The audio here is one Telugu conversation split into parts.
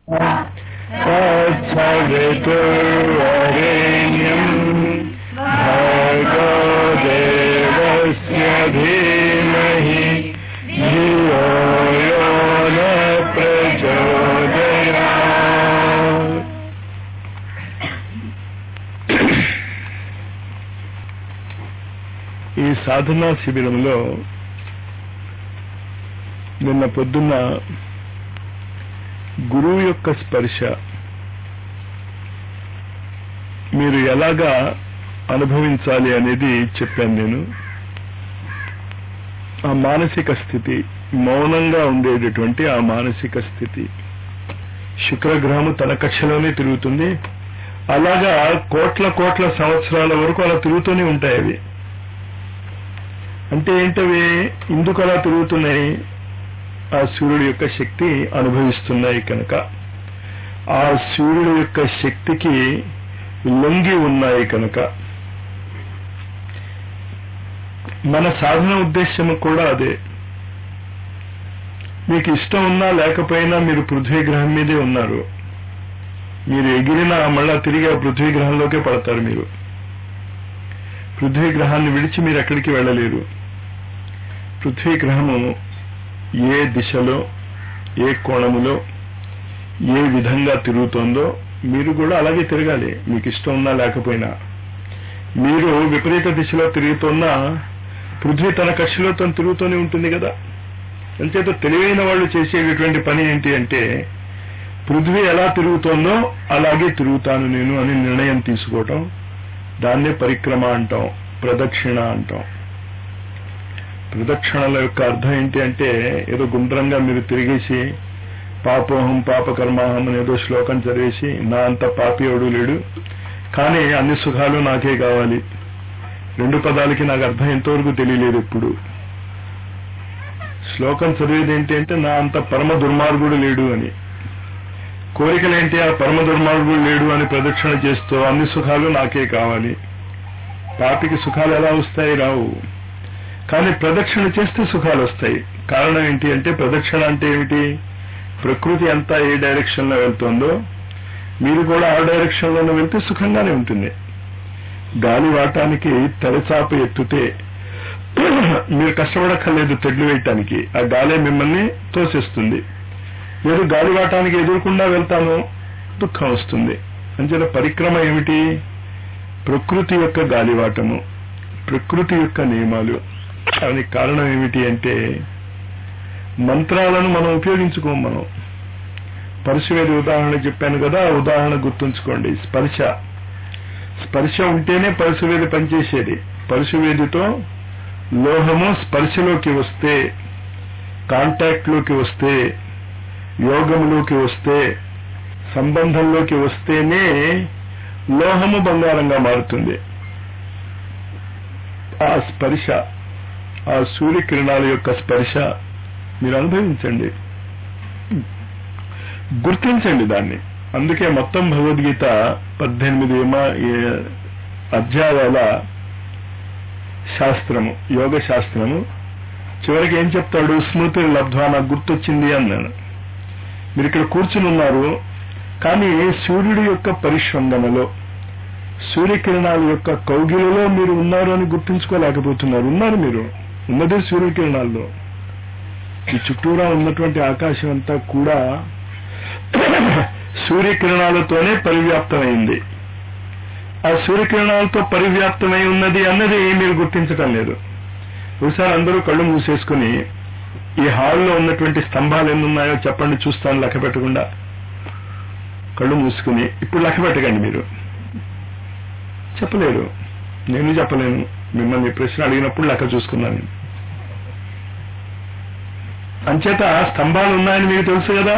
तत्सवितुर्वरेण्यम् भर्गो देवस्य धीमहि धियो यो न प्रचोदयात् ఈ సాధనా శిబిరంలో నిన్న పొద్దున్న గురువు యొక్క స్పర్శ మీరు ఎలాగా అనుభవించాలి అనేది చెప్పాను నేను ఆ మానసిక స్థితి మౌనంగా ఉండేటటువంటి ఆ మానసిక స్థితి శుక్రగ్రహము తన కక్షలోనే తిరుగుతుంది అలాగా కోట్ల కోట్ల సంవత్సరాల వరకు అలా తిరుగుతూనే ఉంటాయి అవి అంటే ఏంటవి ఎందుకు అలా తిరుగుతున్నాయి ఆ సూర్యుడి యొక్క శక్తి అనుభవిస్తున్నాయి కనుక ఆ సూర్యుడి యొక్క శక్తికి లొంగి ఉన్నాయి కనుక మన సాధన ఉద్దేశం కూడా అదే మీకు ఇష్టం ఉన్నా లేకపోయినా మీరు పృథ్వీ గ్రహం మీదే ఉన్నారు మీరు ఎగిరినా మళ్ళా తిరిగి ఆ పృథ్వీ గ్రహంలోకే పడతారు మీరు పృథ్వీ గ్రహాన్ని విడిచి మీరు ఎక్కడికి వెళ్ళలేరు పృథ్వీ గ్రహము ఏ దిశలో ఏ కోణములో ఏ విధంగా తిరుగుతోందో మీరు కూడా అలాగే తిరగాలి మీకు ఇష్టం ఉన్నా లేకపోయినా మీరు విపరీత దిశలో తిరుగుతున్నా పృథ్వీ తన కక్షలో తను తిరుగుతూనే ఉంటుంది కదా అంచేత తెలివైన వాళ్ళు చేసేటటువంటి పని ఏంటి అంటే పృథ్వీ ఎలా తిరుగుతోందో అలాగే తిరుగుతాను నేను అని నిర్ణయం తీసుకోవటం దాన్నే పరిక్రమ అంటాం ప్రదక్షిణ అంటాం ప్రదక్షిణల యొక్క అర్థం ఏంటి అంటే ఏదో గుండ్రంగా మీరు తిరిగేసి పాపోహం పాపకర్మాహం అనేదో శ్లోకం చదివేసి నా అంత పాపియోడు లేడు కానీ అన్ని సుఖాలు నాకే కావాలి రెండు పదాలకి నాకు అర్థం ఎంతవరకు తెలియలేదు ఇప్పుడు శ్లోకం చదివేది ఏంటి అంటే నా అంత పరమ దుర్మార్గుడు లేడు అని కోరికలేంటి ఆ పరమ దుర్మార్గుడు లేడు అని ప్రదక్షిణ చేస్తూ అన్ని సుఖాలు నాకే కావాలి పాపికి సుఖాలు ఎలా వస్తాయి రావు కానీ ప్రదక్షిణ చేస్తే సుఖాలు వస్తాయి కారణం ఏంటి అంటే ప్రదక్షిణ అంటే ఏమిటి ప్రకృతి అంతా ఏ డైరెక్షన్ లో వెళ్తుందో మీరు కూడా ఆ డైరెక్షన్ లోనే వెళ్తే సుఖంగానే ఉంటుంది గాలి వాటానికి తెరచాప ఎత్తుతే మీరు కష్టపడక్కర్లేదు తెడ్లు వేయటానికి ఆ గాలే మిమ్మల్ని తోసేస్తుంది లేదు గాలివాటానికి ఎదురకుండా వెళ్తాను దుఃఖం వస్తుంది అంచేత పరిక్రమ ఏమిటి ప్రకృతి యొక్క గాలివాటము ప్రకృతి యొక్క నియమాలు దానికి కారణం ఏమిటి అంటే మంత్రాలను మనం ఉపయోగించుకోం మనం పరశువేది ఉదాహరణ చెప్పాను కదా ఆ ఉదాహరణ గుర్తుంచుకోండి స్పర్శ స్పర్శ ఉంటేనే పరశువేది పనిచేసేది పరశువేదితో లోహము స్పర్శలోకి వస్తే కాంటాక్ట్ లోకి వస్తే యోగంలోకి వస్తే సంబంధంలోకి వస్తేనే లోహము బంగారంగా మారుతుంది ఆ స్పర్శ ఆ సూర్యకిరణాల యొక్క స్పర్శ మీరు అనుభవించండి గుర్తించండి దాన్ని అందుకే మొత్తం భగవద్గీత పద్దెనిమిది అధ్యాయాల శాస్త్రము యోగ శాస్త్రము చివరికి ఏం చెప్తాడు స్మృతి లబ్ధ్వా నాకు గుర్తొచ్చింది అన్నాడు మీరు ఇక్కడ కూర్చుని ఉన్నారు కానీ సూర్యుడి యొక్క పరిశ్వంగనలో సూర్యకిరణాల యొక్క కౌగిలలో మీరు ఉన్నారు అని గుర్తించుకోలేకపోతున్నారు ఉన్నారు మీరు ఉన్నదే సూర్యకిరణాల్లో ఈ చుట్టూరా ఉన్నటువంటి ఆకాశం అంతా కూడా సూర్యకిరణాలతోనే పరివ్యాప్తమైంది ఆ సూర్యకిరణాలతో పరివ్యాప్తమై ఉన్నది అన్నది మీరు గుర్తించటం లేదు ఒకసారి అందరూ కళ్ళు మూసేసుకుని ఈ హాల్లో ఉన్నటువంటి స్తంభాలు ఎన్ని ఉన్నాయో చెప్పండి చూస్తాను లెక్క పెట్టకుండా కళ్ళు మూసుకుని ఇప్పుడు లెక్క పెట్టకండి మీరు చెప్పలేరు నేను చెప్పలేను మిమ్మల్ని ప్రశ్న అడిగినప్పుడు లెక్క చూసుకున్నాను అంచేత స్తంభాలు ఉన్నాయని మీకు తెలుసు కదా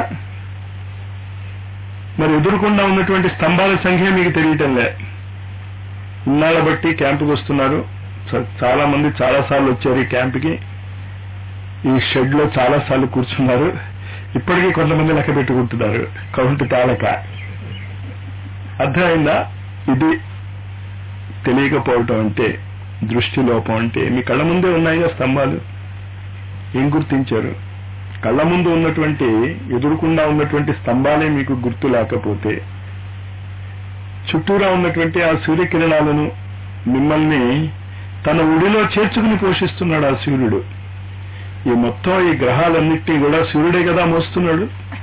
మరి ఎదురుకుండా ఉన్నటువంటి స్తంభాల సంఖ్య మీకు తెలియటంలే ఇన్నాళ్ళ బట్టి క్యాంపుకి వస్తున్నారు చాలా మంది చాలా సార్లు వచ్చారు ఈ క్యాంప్కి ఈ షెడ్ లో చాలా సార్లు కూర్చున్నారు ఇప్పటికీ కొంతమంది లెక్క పెట్టుకుంటున్నారు కౌంట్ తాలక అర్థమైందా ఇది తెలియకపోవటం అంటే దృష్టి లోపం అంటే మీ కళ్ళ ముందే ఉన్నాయిగా స్తంభాలు ఏం గుర్తించారు కళ్ళ ముందు ఉన్నటువంటి ఎదురుకుండా ఉన్నటువంటి స్తంభాలే మీకు గుర్తు లేకపోతే చుట్టూరా ఉన్నటువంటి ఆ సూర్యకిరణాలను మిమ్మల్ని తన ఉడిలో చేర్చుకుని పోషిస్తున్నాడు ఆ సూర్యుడు ఈ మొత్తం ఈ గ్రహాలన్నిటినీ కూడా సూర్యుడే కదా మోస్తున్నాడు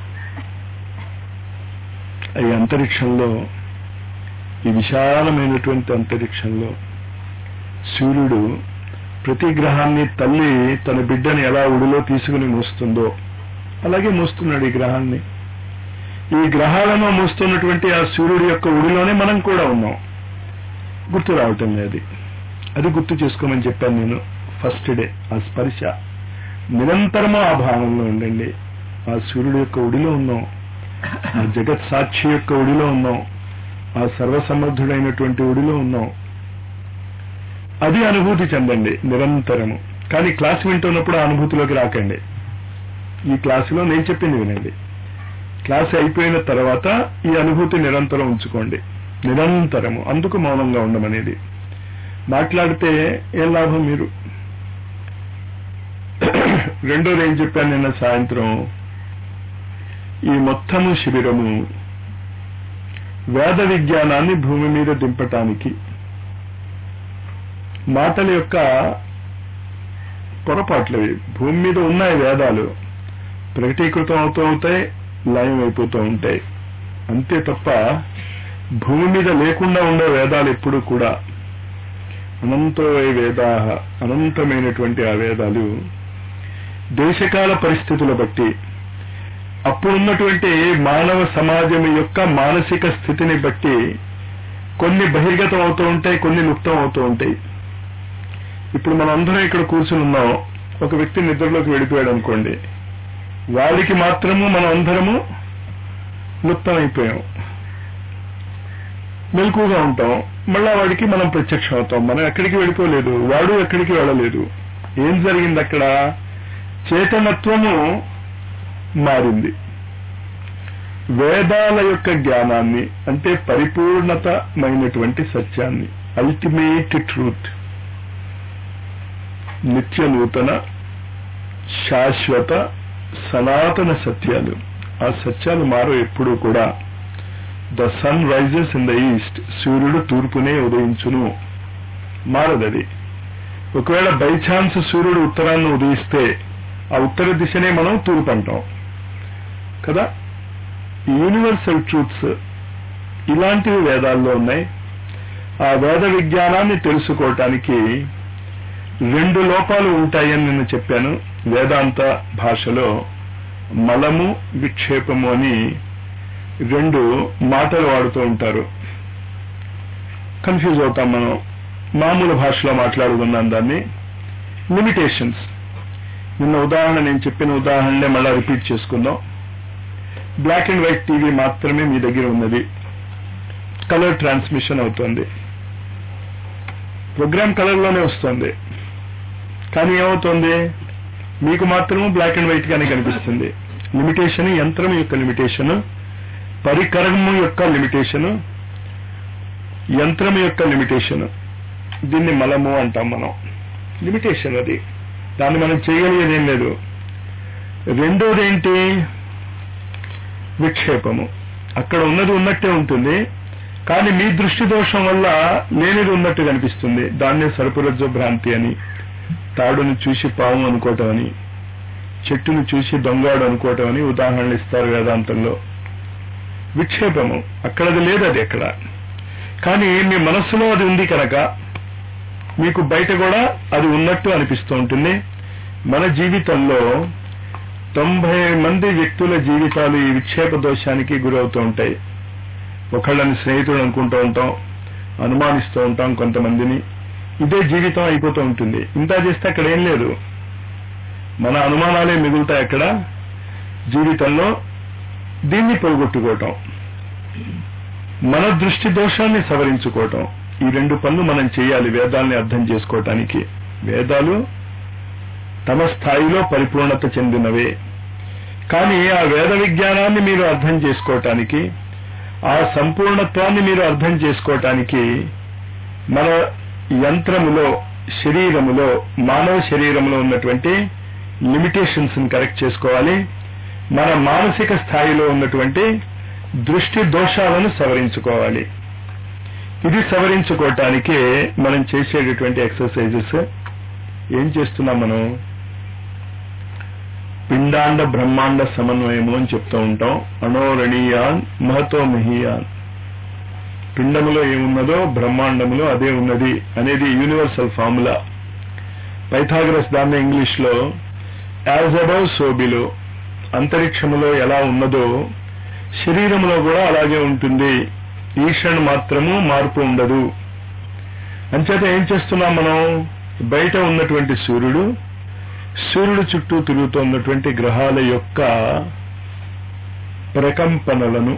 ఈ అంతరిక్షంలో ఈ విశాలమైనటువంటి అంతరిక్షంలో సూర్యుడు ప్రతి గ్రహాన్ని తల్లి తన బిడ్డని ఎలా ఉడిలో తీసుకుని మోస్తుందో అలాగే మోస్తున్నాడు ఈ గ్రహాన్ని ఈ గ్రహాలను మోస్తున్నటువంటి ఆ సూర్యుడి యొక్క ఉడిలోనే మనం కూడా ఉన్నాం గుర్తు రావటం లేదు అది గుర్తు చేసుకోమని చెప్పాను నేను ఫస్ట్ డే ఆ స్పర్శ నిరంతరము ఆ భావంలో ఉండండి ఆ సూర్యుడి యొక్క ఉడిలో ఉన్నాం ఆ జగత్ సాక్షి యొక్క ఉడిలో ఉన్నాం ఆ సర్వసమర్థుడైనటువంటి ఉడిలో ఉన్నాం అది అనుభూతి చెందండి నిరంతరము కానీ క్లాస్ వింటున్నప్పుడు ఆ అనుభూతిలోకి రాకండి ఈ క్లాసులో నేను చెప్పింది వినండి క్లాస్ అయిపోయిన తర్వాత ఈ అనుభూతి నిరంతరం ఉంచుకోండి నిరంతరము అందుకు మౌనంగా ఉండమనేది మాట్లాడితే ఏం లాభం మీరు రెండోది ఏం చెప్పాను నిన్న సాయంత్రం ఈ మొత్తము శిబిరము వేద విజ్ఞానాన్ని భూమి మీద దింపటానికి మాటల యొక్క పొరపాట్లవి భూమి మీద ఉన్నాయి వేదాలు ప్రకటీకృతం అవుతూ ఉంటాయి లయం అయిపోతూ ఉంటాయి అంతే తప్ప భూమి మీద లేకుండా ఉండే వేదాలు ఎప్పుడు కూడా అనంతో వేదా అనంతమైనటువంటి ఆ వేదాలు దేశకాల పరిస్థితుల బట్టి అప్పుడున్నటువంటి మానవ సమాజం యొక్క మానసిక స్థితిని బట్టి కొన్ని బహిర్గతం అవుతూ ఉంటాయి కొన్ని లుప్తం అవుతూ ఉంటాయి ఇప్పుడు మనం అందరం ఇక్కడ కూర్చుని ఉన్నాం ఒక వ్యక్తి నిద్రలోకి వెళ్ళిపోయాడు అనుకోండి వాడికి మాత్రము మనం అందరము లుప్తం అయిపోయాం మెలకుగా ఉంటాం మళ్ళా వాడికి మనం ప్రత్యక్షం అవుతాం మనం ఎక్కడికి వెళ్ళిపోలేదు వాడు ఎక్కడికి వెళ్ళలేదు ఏం జరిగింది అక్కడ చేతనత్వము మారింది వేదాల యొక్క జ్ఞానాన్ని అంటే పరిపూర్ణతమైనటువంటి సత్యాన్ని అల్టిమేట్ ట్రూత్ నిత్య నూతన శాశ్వత సనాతన సత్యాలు ఆ సత్యాలు మారు ఎప్పుడూ కూడా the sun rises in the east సూర్యుడు తూర్పునే ఉదయించును మారదది ఒకవేళ బై ఛాన్స్ సూర్యుడు ఉత్తరాన్ని ఉదయిస్తే ఆ ఉత్తర దిశనే మనం తూర్పు అంటాం కదా యూనివర్సల్ ట్రూత్స్ ఇలాంటివి వేదాల్లో ఉన్నాయి ఆ వేద విజ్ఞానాన్ని తెలుసుకోవటానికి రెండు లోపాలు ఉంటాయని నేను చెప్పాను వేదాంత భాషలో మలము విక్షేపము అని రెండు మాటలు వాడుతూ ఉంటారు కన్ఫ్యూజ్ అవుతాం మనం మామూలు భాషలో మాట్లాడుకున్నాం దాన్ని లిమిటేషన్స్ నిన్న ఉదాహరణ నేను చెప్పిన ఉదాహరణలే మళ్ళా రిపీట్ చేసుకుందాం బ్లాక్ అండ్ వైట్ టీవీ మాత్రమే మీ దగ్గర ఉన్నది కలర్ ట్రాన్స్మిషన్ అవుతుంది ప్రోగ్రామ్ కలర్ లోనే వస్తుంది కానీ ఏమవుతుంది మీకు మాత్రము బ్లాక్ అండ్ వైట్ గానే కనిపిస్తుంది లిమిటేషన్ యంత్రం యొక్క లిమిటేషన్ పరికరము యొక్క లిమిటేషన్ యంత్రం యొక్క లిమిటేషన్ దీన్ని మలము అంటాం మనం లిమిటేషన్ అది దాన్ని మనం చేయగలిగేది ఏం లేదు రెండోది ఏంటి విక్షేపము అక్కడ ఉన్నది ఉన్నట్టే ఉంటుంది కానీ మీ దృష్టి దోషం వల్ల లేనిది ఉన్నట్టు కనిపిస్తుంది దాన్నే సరుపురజ్జో భ్రాంతి అని తాడును చూసి పాము అనుకోవటం అని చెట్టును చూసి దొంగాడు అనుకోవటం అని ఉదాహరణలు ఇస్తారు వేదాంతంలో విక్షేపము అక్కడది లేదు అది ఎక్కడ కానీ మీ మనస్సులో అది ఉంది కనుక మీకు బయట కూడా అది ఉన్నట్టు అనిపిస్తూ ఉంటుంది మన జీవితంలో తొంభై మంది వ్యక్తుల జీవితాలు ఈ విక్షేప దోషానికి గురవుతూ ఉంటాయి ఒకళ్ళని స్నేహితుడు అనుకుంటూ ఉంటాం అనుమానిస్తూ ఉంటాం కొంతమందిని ఇదే జీవితం అయిపోతూ ఉంటుంది ఇంత చేస్తే అక్కడ ఏం లేదు మన అనుమానాలే మిగులుతాయి అక్కడ జీవితంలో దీన్ని పోగొట్టుకోవటం మన దృష్టి దోషాన్ని సవరించుకోవటం ఈ రెండు పనులు మనం చేయాలి వేదాల్ని అర్థం చేసుకోవటానికి వేదాలు తమ స్థాయిలో పరిపూర్ణత చెందినవే కానీ ఆ వేద విజ్ఞానాన్ని మీరు అర్థం చేసుకోవటానికి ఆ సంపూర్ణత్వాన్ని మీరు అర్థం చేసుకోవటానికి మన యంత్రములో శరీరములో మానవ శరీరంలో ఉన్నటువంటి లిమిటేషన్స్ కరెక్ట్ చేసుకోవాలి మన మానసిక స్థాయిలో ఉన్నటువంటి దృష్టి దోషాలను సవరించుకోవాలి ఇది సవరించుకోవటానికే మనం చేసేటటువంటి ఎక్సర్సైజెస్ ఏం చేస్తున్నాం మనం పిండాండ బ్రహ్మాండ సమన్వయము అని చెప్తూ ఉంటాం అనోరణీయాన్ మహతో మహీయాన్ పిండములో ఏమున్నదో బ్రహ్మాండములో అదే ఉన్నది అనేది యూనివర్సల్ ఫార్ములా పైథాగరస్ దాన్ని ఇంగ్లీష్ లో యాజ్ అబౌవ్ సోబిలో అంతరిక్షములో ఎలా ఉన్నదో శరీరములో కూడా అలాగే ఉంటుంది ఈషణ్ మాత్రము మార్పు ఉండదు అంచేత ఏం చేస్తున్నాం మనం బయట ఉన్నటువంటి సూర్యుడు సూర్యుడు చుట్టూ తిరుగుతున్నటువంటి గ్రహాల యొక్క ప్రకంపనలను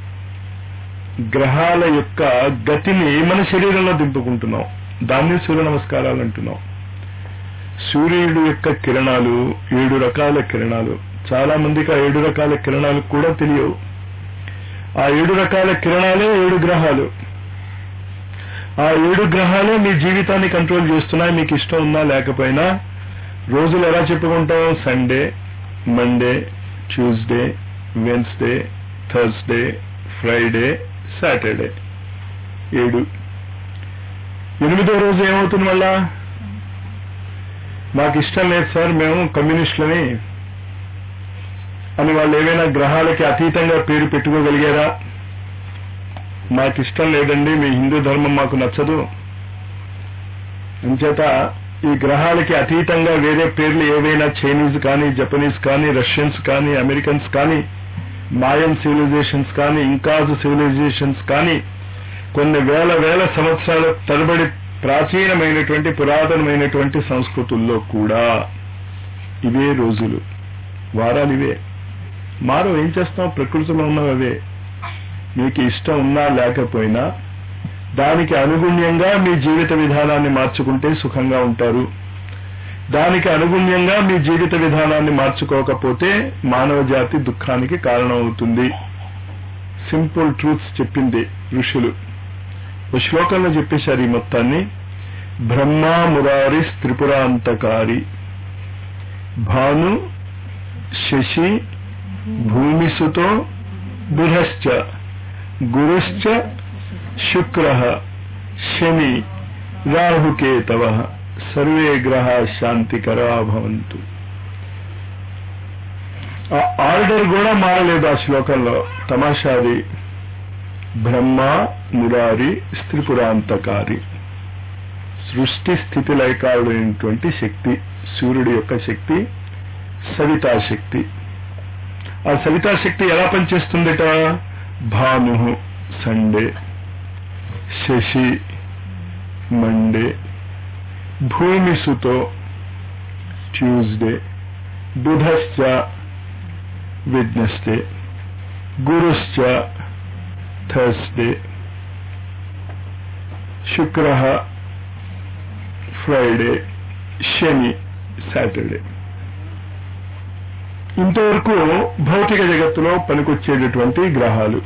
గ్రహాల యొక్క గతిని మన శరీరంలో దింపుకుంటున్నాం దాన్ని సూర్య నమస్కారాలు అంటున్నాం సూర్యుడు యొక్క కిరణాలు ఏడు రకాల కిరణాలు చాలా మందికి ఆ ఏడు రకాల కిరణాలు కూడా తెలియవు ఆ ఏడు రకాల కిరణాలే ఏడు గ్రహాలు ఆ ఏడు గ్రహాలే మీ జీవితాన్ని కంట్రోల్ చేస్తున్నాయి మీకు ఇష్టం ఉన్నా లేకపోయినా రోజులు ఎలా చెప్పుకుంటాం Sunday Monday Tuesday Wednesday Thursday Friday Saturday ఏడు ఎనిమిదో రోజు ఏమవుతుంది మళ్ళా మాకు ఇష్టం లేదు సార్ మేము కమ్యూనిస్టులని అని వాళ్ళు ఏవైనా గ్రహాలకి అతీతంగా పేరు పెట్టుకోగలిగారా మాకు ఇష్టం లేదండి మీ హిందూ ధర్మం మాకు నచ్చదు అంచేత ఈ గ్రహాలకి అతీతంగా వేరే పేర్లు ఏవైనా చైనీస్ కానీ జపనీస్ కానీ రష్యన్స్ కానీ అమెరికన్స్ కానీ మాయన్ సివిలైజేషన్స్ కానీ ఇంకాజ్ సివిలైజేషన్స్ కానీ కొన్ని వేల వేల సంవత్సరాల తరబడి ప్రాచీనమైనటువంటి పురాతనమైనటువంటి సంస్కృతుల్లో కూడా ఇవే రోజులు వారాలు ఇవే మారు ఏం చేస్తాం ప్రకృతిలో ఉన్నవే మీకు ఇష్టం ఉన్నా లేకపోయినా దానికి అనుగుణ్యంగా మీ జీవిత విధానాన్ని మార్చుకుంటే సుఖంగా ఉంటారు దానికి అనుగుణ్యంగా మీ జీవిత విధానాన్ని మార్చుకోకపోతే మానవ జాతి దుఃఖానికి కారణమవుతుంది సింపుల్ ట్రూత్స్ చెప్పింది ఋషులు ఒక శ్లోకంలో చెప్పేశారు ఈ మొత్తాన్ని బ్రహ్మా మురారి త్రిపురాంతకారి భాను శశి భూమిసుతో బుధశ్చ గురుశ్చ శుక్ర శని రాహుకేతవ సర్వే గ్రహ శాంతికరా భవంతు ఆ ఆర్డర్ కూడా మారలేదు ఆ శ్లోకంలో తమాషాది బ్రహ్మ మురారి స్త్రిపురాంతకారి సృష్టి స్థితి లయకారుడైనటువంటి శక్తి సూర్యుడి యొక్క శక్తి సవితాశక్తి ఆ సవితాశక్తి ఎలా పనిచేస్తుందట భాను సండే శశి మండే భూమిసుతో ట్యూస్డే బుధశ్చ వెడ్నెస్డే గురుశ్చ Thursday Shukra Friday Shani Saturday ఇంతవరకు భౌతిక జగత్తులో పనికొచ్చేటటువంటి గ్రహాలు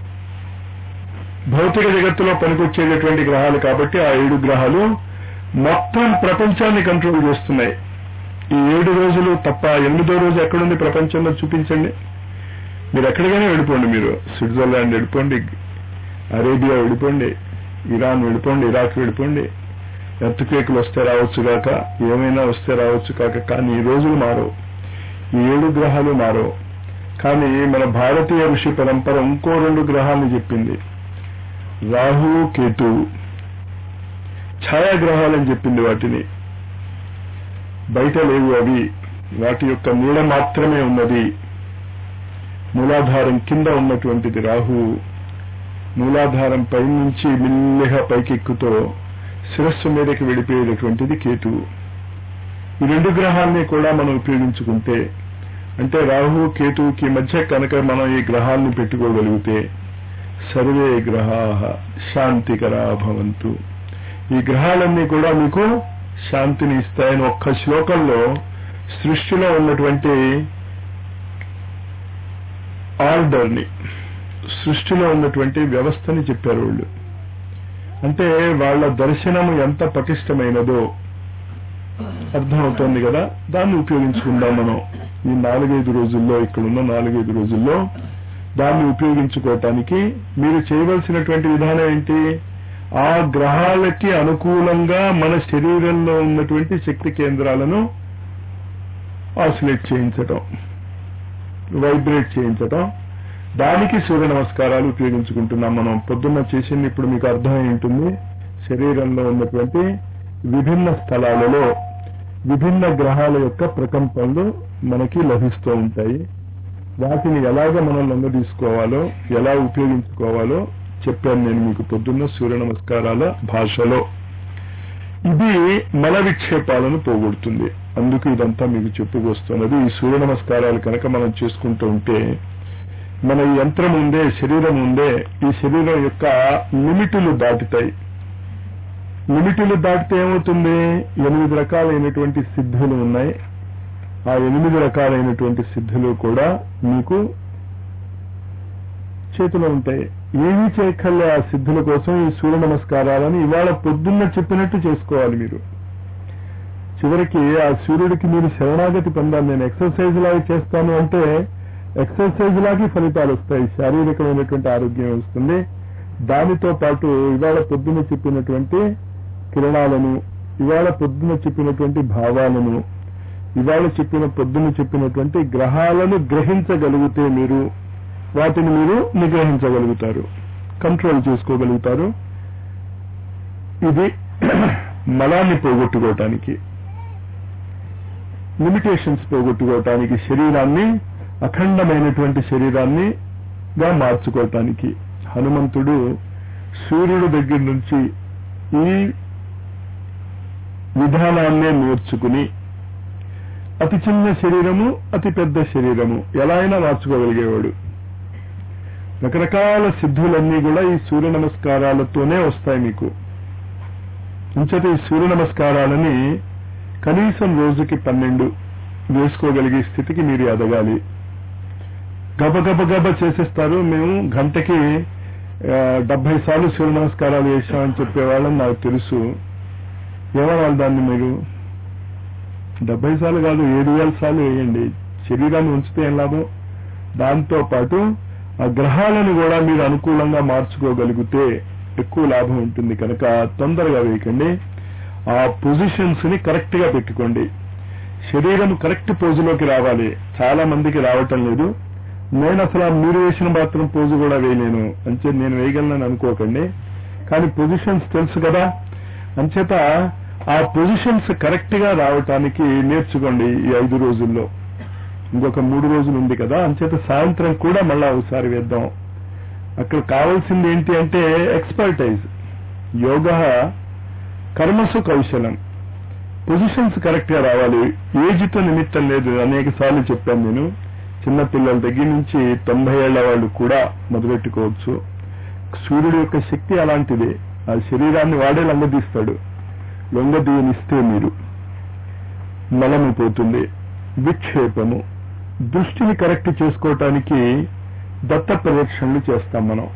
భౌతిక జగత్తులో పనికొచ్చేటటువంటి గ్రహాలు కాబట్టి ఆ ఏడు గ్రహాలు మొత్తం ప్రపంచాన్ని కంట్రోల్ చేస్తున్నాయి ఈ ఏడు రోజులు తప్ప ఎనిమిదో రోజు ఎక్కడుంది ప్రపంచంలో చూపించండి మీరు ఎక్కడికైనా వెళ్ళిపోండి మీరు స్విట్జర్లాండ్ వెళ్ళిపోండి అరేబియా వెళ్ళిపోండి ఇరాన్ వెళ్ళిపోండి ఇరాక్ వెళ్ళిపోండి ఎర్త్క్వేక్లు వస్తే రావచ్చు కాక ఏమైనా వస్తే రావచ్చు కాక కానీ ఈ రోజులు మారవు ఈ ఏడు గ్రహాలు మారవు కానీ మన భారతీయ ఋషి పరంపర ఇంకో రెండు గ్రహాలను చెప్పింది రాహు కేతు ఛాయాగ్రహాలని చెప్పింది వాటిని బయట లేవు అవి వాటి యొక్క నీడ మాత్రమే ఉన్నది మూలాధారం కింద ఉన్నటువంటిది రాహు మూలాధారం పై నుంచి మిల్లిగా పైకెక్కుతో శిరస్సు మీదకి వెళ్ళిపోయేటటువంటిది కేతువు ఈ రెండు గ్రహాల్ని కూడా మనం ఉపయోగించుకుంటే అంటే రాహు కేతువుకి మధ్య కనుక మనం ఈ గ్రహాల్ని పెట్టుకోగలిగితే సర్వే గ్రహా శాంతికరా భవంతు ఈ గ్రహాలన్నీ కూడా మీకు శాంతిని ఇస్తాయని ఒక్క శ్లోకంలో సృష్టిలో ఉన్నటువంటి ఆర్డర్ని సృష్టిలో ఉన్నటువంటి వ్యవస్థని చెప్పారు వాళ్ళు అంటే వాళ్ళ దర్శనము ఎంత పటిష్టమైనదో అర్థమవుతోంది కదా దాన్ని ఉపయోగించుకుందాం మనం ఈ నాలుగైదు రోజుల్లో ఇక్కడున్న నాలుగైదు రోజుల్లో దాన్ని ఉపయోగించుకోవటానికి మీరు చేయవలసినటువంటి విధానం ఏంటి ఆ గ్రహాలకి అనుకూలంగా మన శరీరంలో ఉన్నటువంటి శక్తి కేంద్రాలను ఆసిలేట్ చేయించటం వైబ్రేట్ చేయించటం దానికి సూర్య నమస్కారాలు ఉపయోగించుకుంటున్నాం మనం పొద్దున్న చేసింది ఇప్పుడు మీకు అర్థమై ఉంటుంది శరీరంలో ఉన్నటువంటి విభిన్న స్థలాలలో విభిన్న గ్రహాల యొక్క ప్రకంపనలు మనకి లభిస్తూ ఉంటాయి వాటిని ఎలాగ మనం లొంగ తీసుకోవాలో ఎలా ఉపయోగించుకోవాలో చెప్పాను నేను మీకు పొద్దున్న సూర్య నమస్కారాల భాషలో ఇది మల విక్షేపాలను పోగొడుతుంది అందుకు ఇదంతా మీకు చెప్పుకొస్తున్నది ఈ సూర్య నమస్కారాలు కనుక మనం చేసుకుంటూ ఉంటే మన ఈ యంత్రం ఉందే శరీరం ఉందే ఈ శరీరం యొక్క లిమిటులు దాటుతాయి లిమిటులు దాటితే ఏమవుతుంది ఎనిమిది రకాలైనటువంటి సిద్ధులు ఉన్నాయి ఆ ఎనిమిది రకాలైనటువంటి సిద్ధులు కూడా మీకు చేతిలో ఉంటాయి ఏమీ చేయక్కర్లే ఆ సిద్ధుల కోసం ఈ సూర్య నమస్కారాలని ఇవాళ పొద్దున్న చెప్పినట్టు చేసుకోవాలి మీరు చివరికి ఆ సూర్యుడికి మీరు శరణాగతి పొందాలి నేను ఎక్సర్సైజ్ లాగా చేస్తాను అంటే ఎక్సర్సైజ్ లాగే ఫలితాలు వస్తాయి శారీరకమైనటువంటి ఆరోగ్యం వస్తుంది దానితో పాటు ఇవాళ పొద్దున చెప్పినటువంటి కిరణాలను ఇవాళ పొద్దున చెప్పినటువంటి భావాలను ఇవాళ చెప్పిన పొద్దున చెప్పినటువంటి గ్రహాలను గ్రహించగలిగితే మీరు వాటిని మీరు నిగ్రహించగలుగుతారు కంట్రోల్ చేసుకోగలుగుతారు ఇది మలాన్ని పోగొట్టుకోవటానికి లిమిటేషన్స్ పోగొట్టుకోవటానికి శరీరాన్ని అఖండమైనటువంటి శరీరాన్ని గా మార్చుకోవటానికి హనుమంతుడు సూర్యుడు దగ్గర నుంచి ఈ విధానాన్నే నేర్చుకుని అతి చిన్న శరీరము అతి పెద్ద శరీరము ఎలా అయినా మార్చుకోగలిగేవాడు రకరకాల సిద్ధులన్నీ కూడా ఈ సూర్య నమస్కారాలతోనే వస్తాయి మీకు ఇంచట ఈ సూర్య నమస్కారాలని కనీసం రోజుకి పన్నెండు వేసుకోగలిగే స్థితికి మీరు ఎదగాలి గబగబ గబ చేసేస్తారు మేము గంటకి డెబ్బై సార్లు సూర్య నమస్కారాలు చేశామని చెప్పేవాళ్ళని నాకు తెలుసు ఏమనాలి దాన్ని మీరు డెబ్బై సార్లు కాదు ఏడు వేల సార్లు వేయండి శరీరాన్ని ఉంచితే ఏం లాభం దాంతో పాటు ఆ గ్రహాలను కూడా మీరు అనుకూలంగా మార్చుకోగలిగితే ఎక్కువ లాభం ఉంటుంది కనుక తొందరగా వేయకండి ఆ పొజిషన్స్ ని కరెక్ట్ గా పెట్టుకోండి శరీరం కరెక్ట్ పోజులోకి రావాలి చాలా మందికి రావటం లేదు నేను అసలు మీరు వేసిన మాత్రం పోజు కూడా వేయలేను అంచే నేను వేయగలను అనుకోకండి కానీ పొజిషన్స్ తెలుసు కదా అంచేత ఆ పొజిషన్స్ కరెక్ట్ గా రావటానికి నేర్చుకోండి ఈ ఐదు రోజుల్లో ఇంకొక మూడు రోజులు ఉంది కదా అంచేత సాయంత్రం కూడా మళ్ళా ఒకసారి వేద్దాం అక్కడ కావాల్సింది ఏంటి అంటే ఎక్స్పర్టైజ్ యోగ కర్మసు కౌశలం పొజిషన్స్ కరెక్ట్ గా రావాలి ఏజ్తో నిమిత్తం లేదు అనేక సార్లు చెప్పాను నేను చిన్న పిల్లల దగ్గర నుంచి తొంభై ఏళ్ల వాళ్ళు కూడా మొదలెట్టుకోవచ్చు సూర్యుడు యొక్క శక్తి అలాంటిదే ఆ శరీరాన్ని వాడే లొంగదీస్తాడు లొంగదీయనిస్తే మీరు మలము పోతుంది విక్షేపము దృష్టిని కరెక్ట్ చేసుకోవటానికి దత్త ప్రదక్షిణలు చేస్తాం మనం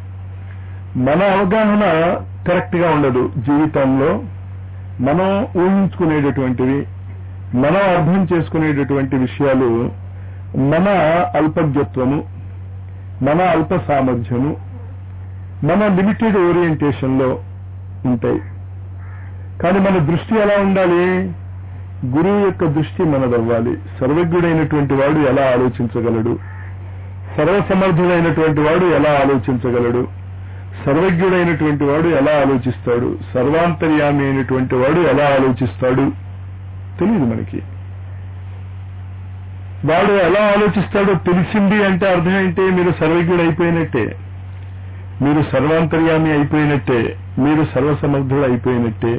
మన అవగాహన కరెక్ట్ గా ఉండదు జీవితంలో మనం ఊహించుకునేటటువంటివి మనం అర్థం చేసుకునేటటువంటి విషయాలు మన అల్పజ్ఞత్వము మన అల్ప సామర్థ్యము మన లిమిటెడ్ ఓరియంటేషన్ లో ఉంటాయి కానీ మన దృష్టి ఎలా ఉండాలి గురువు యొక్క దృష్టి మనదవ్వాలి సర్వజ్ఞుడైనటువంటి వాడు ఎలా ఆలోచించగలడు సర్వసమర్థుడైనటువంటి వాడు ఎలా ఆలోచించగలడు సర్వజ్ఞుడైనటువంటి వాడు ఎలా ఆలోచిస్తాడు సర్వాంతర్యామి అయినటువంటి వాడు ఎలా ఆలోచిస్తాడు తెలియదు మనకి వాడు ఎలా ఆలోచిస్తాడో తెలిసింది అంటే అర్థం ఏంటి మీరు సర్వజ్ఞుడు అయిపోయినట్టే మీరు సర్వాంతర్యామి అయిపోయినట్టే మీరు సర్వసమర్థుడు అయిపోయినట్టే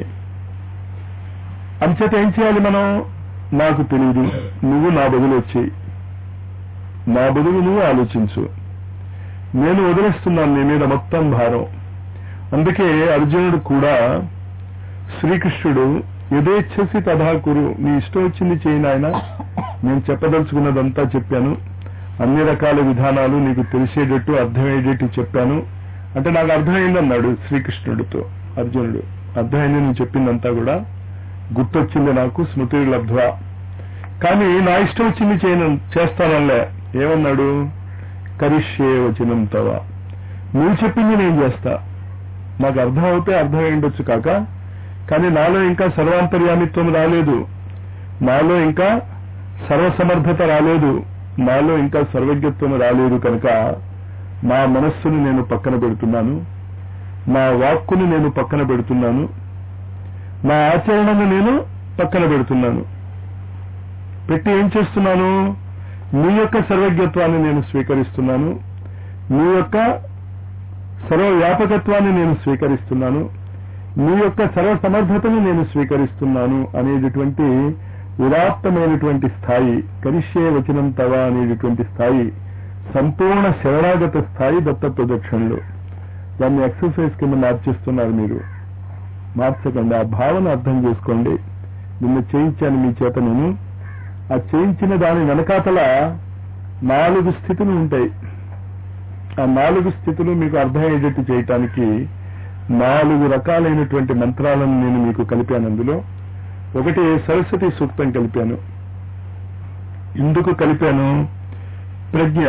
అంచేత ఏం చేయాలి మనం నాకు తెలియదు నువ్వు నా బదులు వచ్చేయి నా బదులు నువ్వు ఆలోచించు నేను వదిలేస్తున్నాను నీ మీద మొత్తం భారం అందుకే అర్జునుడు కూడా శ్రీకృష్ణుడు యథేచ్ఛసి తథాకురు నీ ఇష్టం వచ్చింది చేయి నాయన నేను చెప్పదలుచుకున్నదంతా చెప్పాను అన్ని రకాల విధానాలు నీకు తెలిసేటట్టు అర్థమయ్యేటట్టు చెప్పాను అంటే నాకు అర్థమైందన్నాడు శ్రీకృష్ణుడితో అర్జునుడు అర్థమైంది నువ్వు చెప్పిందంతా కూడా గుర్తొచ్చింది నాకు స్మృతి లబ్ధ్వా కానీ నా ఇష్టం వచ్చింది చేయను చేస్తానల్లే ఏమన్నాడు కరిష్యే వచనం తవ నువ్వు చెప్పింది నేను చేస్తా నాకు అర్థం అవుతే అర్థం ఉండొచ్చు కాక కానీ నాలో ఇంకా సర్వాంతర్యామిత్వం రాలేదు నాలో ఇంకా సర్వసమర్థత రాలేదు నాలో ఇంకా సర్వజ్ఞత్వం రాలేదు కనుక నా మనస్సును నేను పక్కన పెడుతున్నాను నా వాక్కుని నేను పక్కన పెడుతున్నాను నా ఆచరణను నేను పక్కన పెడుతున్నాను పెట్టి ఏం చేస్తున్నాను నీ యొక్క సర్వజ్ఞత్వాన్ని నేను స్వీకరిస్తున్నాను నీ యొక్క సర్వవ్యాపకత్వాన్ని నేను స్వీకరిస్తున్నాను నీ యొక్క సర్వసమర్థతను నేను స్వీకరిస్తున్నాను అనేటటువంటి ఉదాత్తమైనటువంటి స్థాయి కరిష్యే వచనం తవ అనేటటువంటి స్థాయి సంపూర్ణ శరణాగత స్థాయి దత్త ప్రదక్షిణలో దాన్ని ఎక్సర్సైజ్ కింద మార్చేస్తున్నారు మీరు మార్చకండి ఆ భావన అర్థం చేసుకోండి నిన్న చేయించాను మీ చేత నేను ఆ చేయించిన దాని వెనకాతల నాలుగు స్థితులు ఉంటాయి ఆ నాలుగు స్థితులు మీకు అర్థమయ్యేటట్టు చేయటానికి నాలుగు రకాలైనటువంటి మంత్రాలను నేను మీకు కలిపాను అందులో ఒకటి సరస్వతి సూక్తం కలిపాను ఎందుకు కలిపాను ప్రజ్ఞ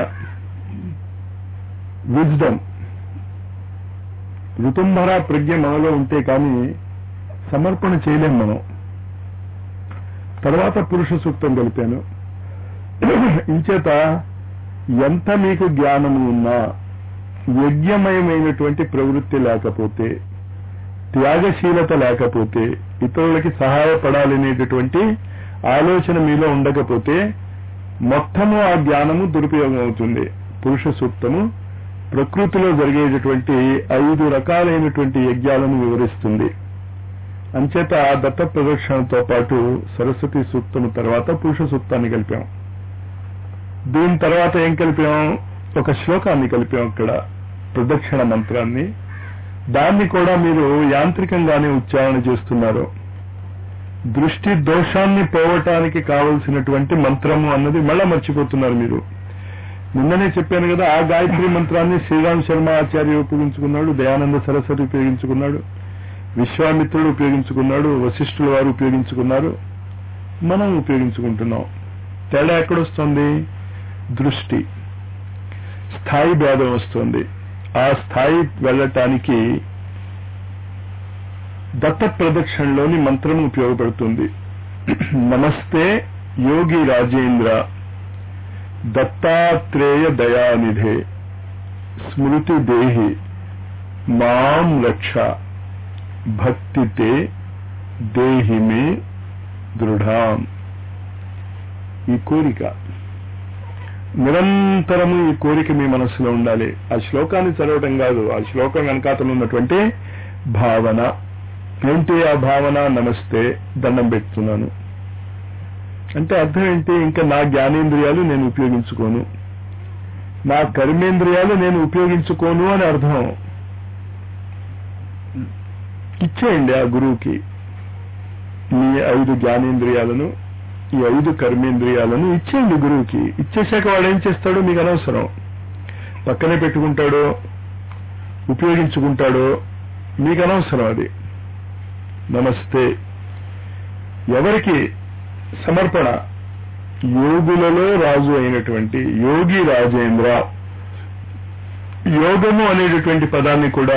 విజ్డమ్ ఋతుంభర ప్రజ్ఞ మనలో ఉంటే కానీ సమర్పణ చేయలేం మనం తర్వాత పురుష సూక్తం కలిపాను ఇంచేత ఎంత మీకు జ్ఞానము ఉన్నా యజ్ఞమయమైనటువంటి ప్రవృత్తి లేకపోతే త్యాగశీలత లేకపోతే ఇతరులకి సహాయపడాలనేటటువంటి ఆలోచన మీలో ఉండకపోతే మొత్తము ఆ జ్ఞానము దురుపయోగం అవుతుంది పురుష సూక్తము ప్రకృతిలో జరిగేటటువంటి ఐదు రకాలైనటువంటి యజ్ఞాలను వివరిస్తుంది అంచేత ఆ దత్త ప్రదక్షిణతో పాటు సరస్వతి సూక్తము తర్వాత పురుష సూక్తాన్ని కలిపాం దీని తర్వాత ఏం కలిపాం ఒక శ్లోకాన్ని కలిపాం ఇక్కడ ప్రదక్షిణ మంత్రాన్ని దాన్ని కూడా మీరు యాంత్రికంగానే ఉచ్చారణ చేస్తున్నారు దృష్టి దోషాన్ని పోవటానికి కావలసినటువంటి మంత్రము అన్నది మళ్ళా మర్చిపోతున్నారు మీరు నిన్ననే చెప్పాను కదా ఆ గాయత్రి మంత్రాన్ని శ్రీరామ్ శర్మ ఆచార్య ఉపయోగించుకున్నాడు దయానంద సరస్వతి ఉపయోగించుకున్నాడు విశ్వామిత్రుడు ఉపయోగించుకున్నాడు వశిష్ఠుల వారు ఉపయోగించుకున్నారు మనం ఉపయోగించుకుంటున్నాం తేడా ఎక్కడొస్తుంది దృష్టి స్థాయి భేదం వస్తుంది ఆ స్థాయి వెళ్ళటానికి దత్త ప్రదక్షిణలోని మంత్రం ఉపయోగపడుతుంది నమస్తే యోగి రాజేంద్ర దత్తాత్రేయ దయానిధే స్మృతి దేహి మాం రక్ష భక్తితే దేహి మే దృఢాం ఈ కోరిక నిరంతరము ఈ కోరిక మీ మనస్సులో ఉండాలి ఆ శ్లోకాన్ని చదవటం కాదు ఆ శ్లోకం వెనకాతలు ఉన్నటువంటి భావన ఏంటి ఆ భావన నమస్తే దండం పెడుతున్నాను అంటే అర్థం ఏంటి ఇంకా నా జ్ఞానేంద్రియాలు నేను ఉపయోగించుకోను నా కర్మేంద్రియాలు నేను ఉపయోగించుకోను అని అర్థం ఇచ్చేయండి ఆ గురువుకి మీ ఐదు జ్ఞానేంద్రియాలను ఈ ఐదు కర్మేంద్రియాలను ఇచ్చేయండి గురువుకి ఇచ్చేశాక వాడు ఏం చేస్తాడో మీకు అనవసరం పక్కనే పెట్టుకుంటాడో ఉపయోగించుకుంటాడో మీకు అనవసరం అది నమస్తే ఎవరికి సమర్పణ యోగులలో రాజు అయినటువంటి యోగి రాజేంద్ర యోగము అనేటటువంటి పదాన్ని కూడా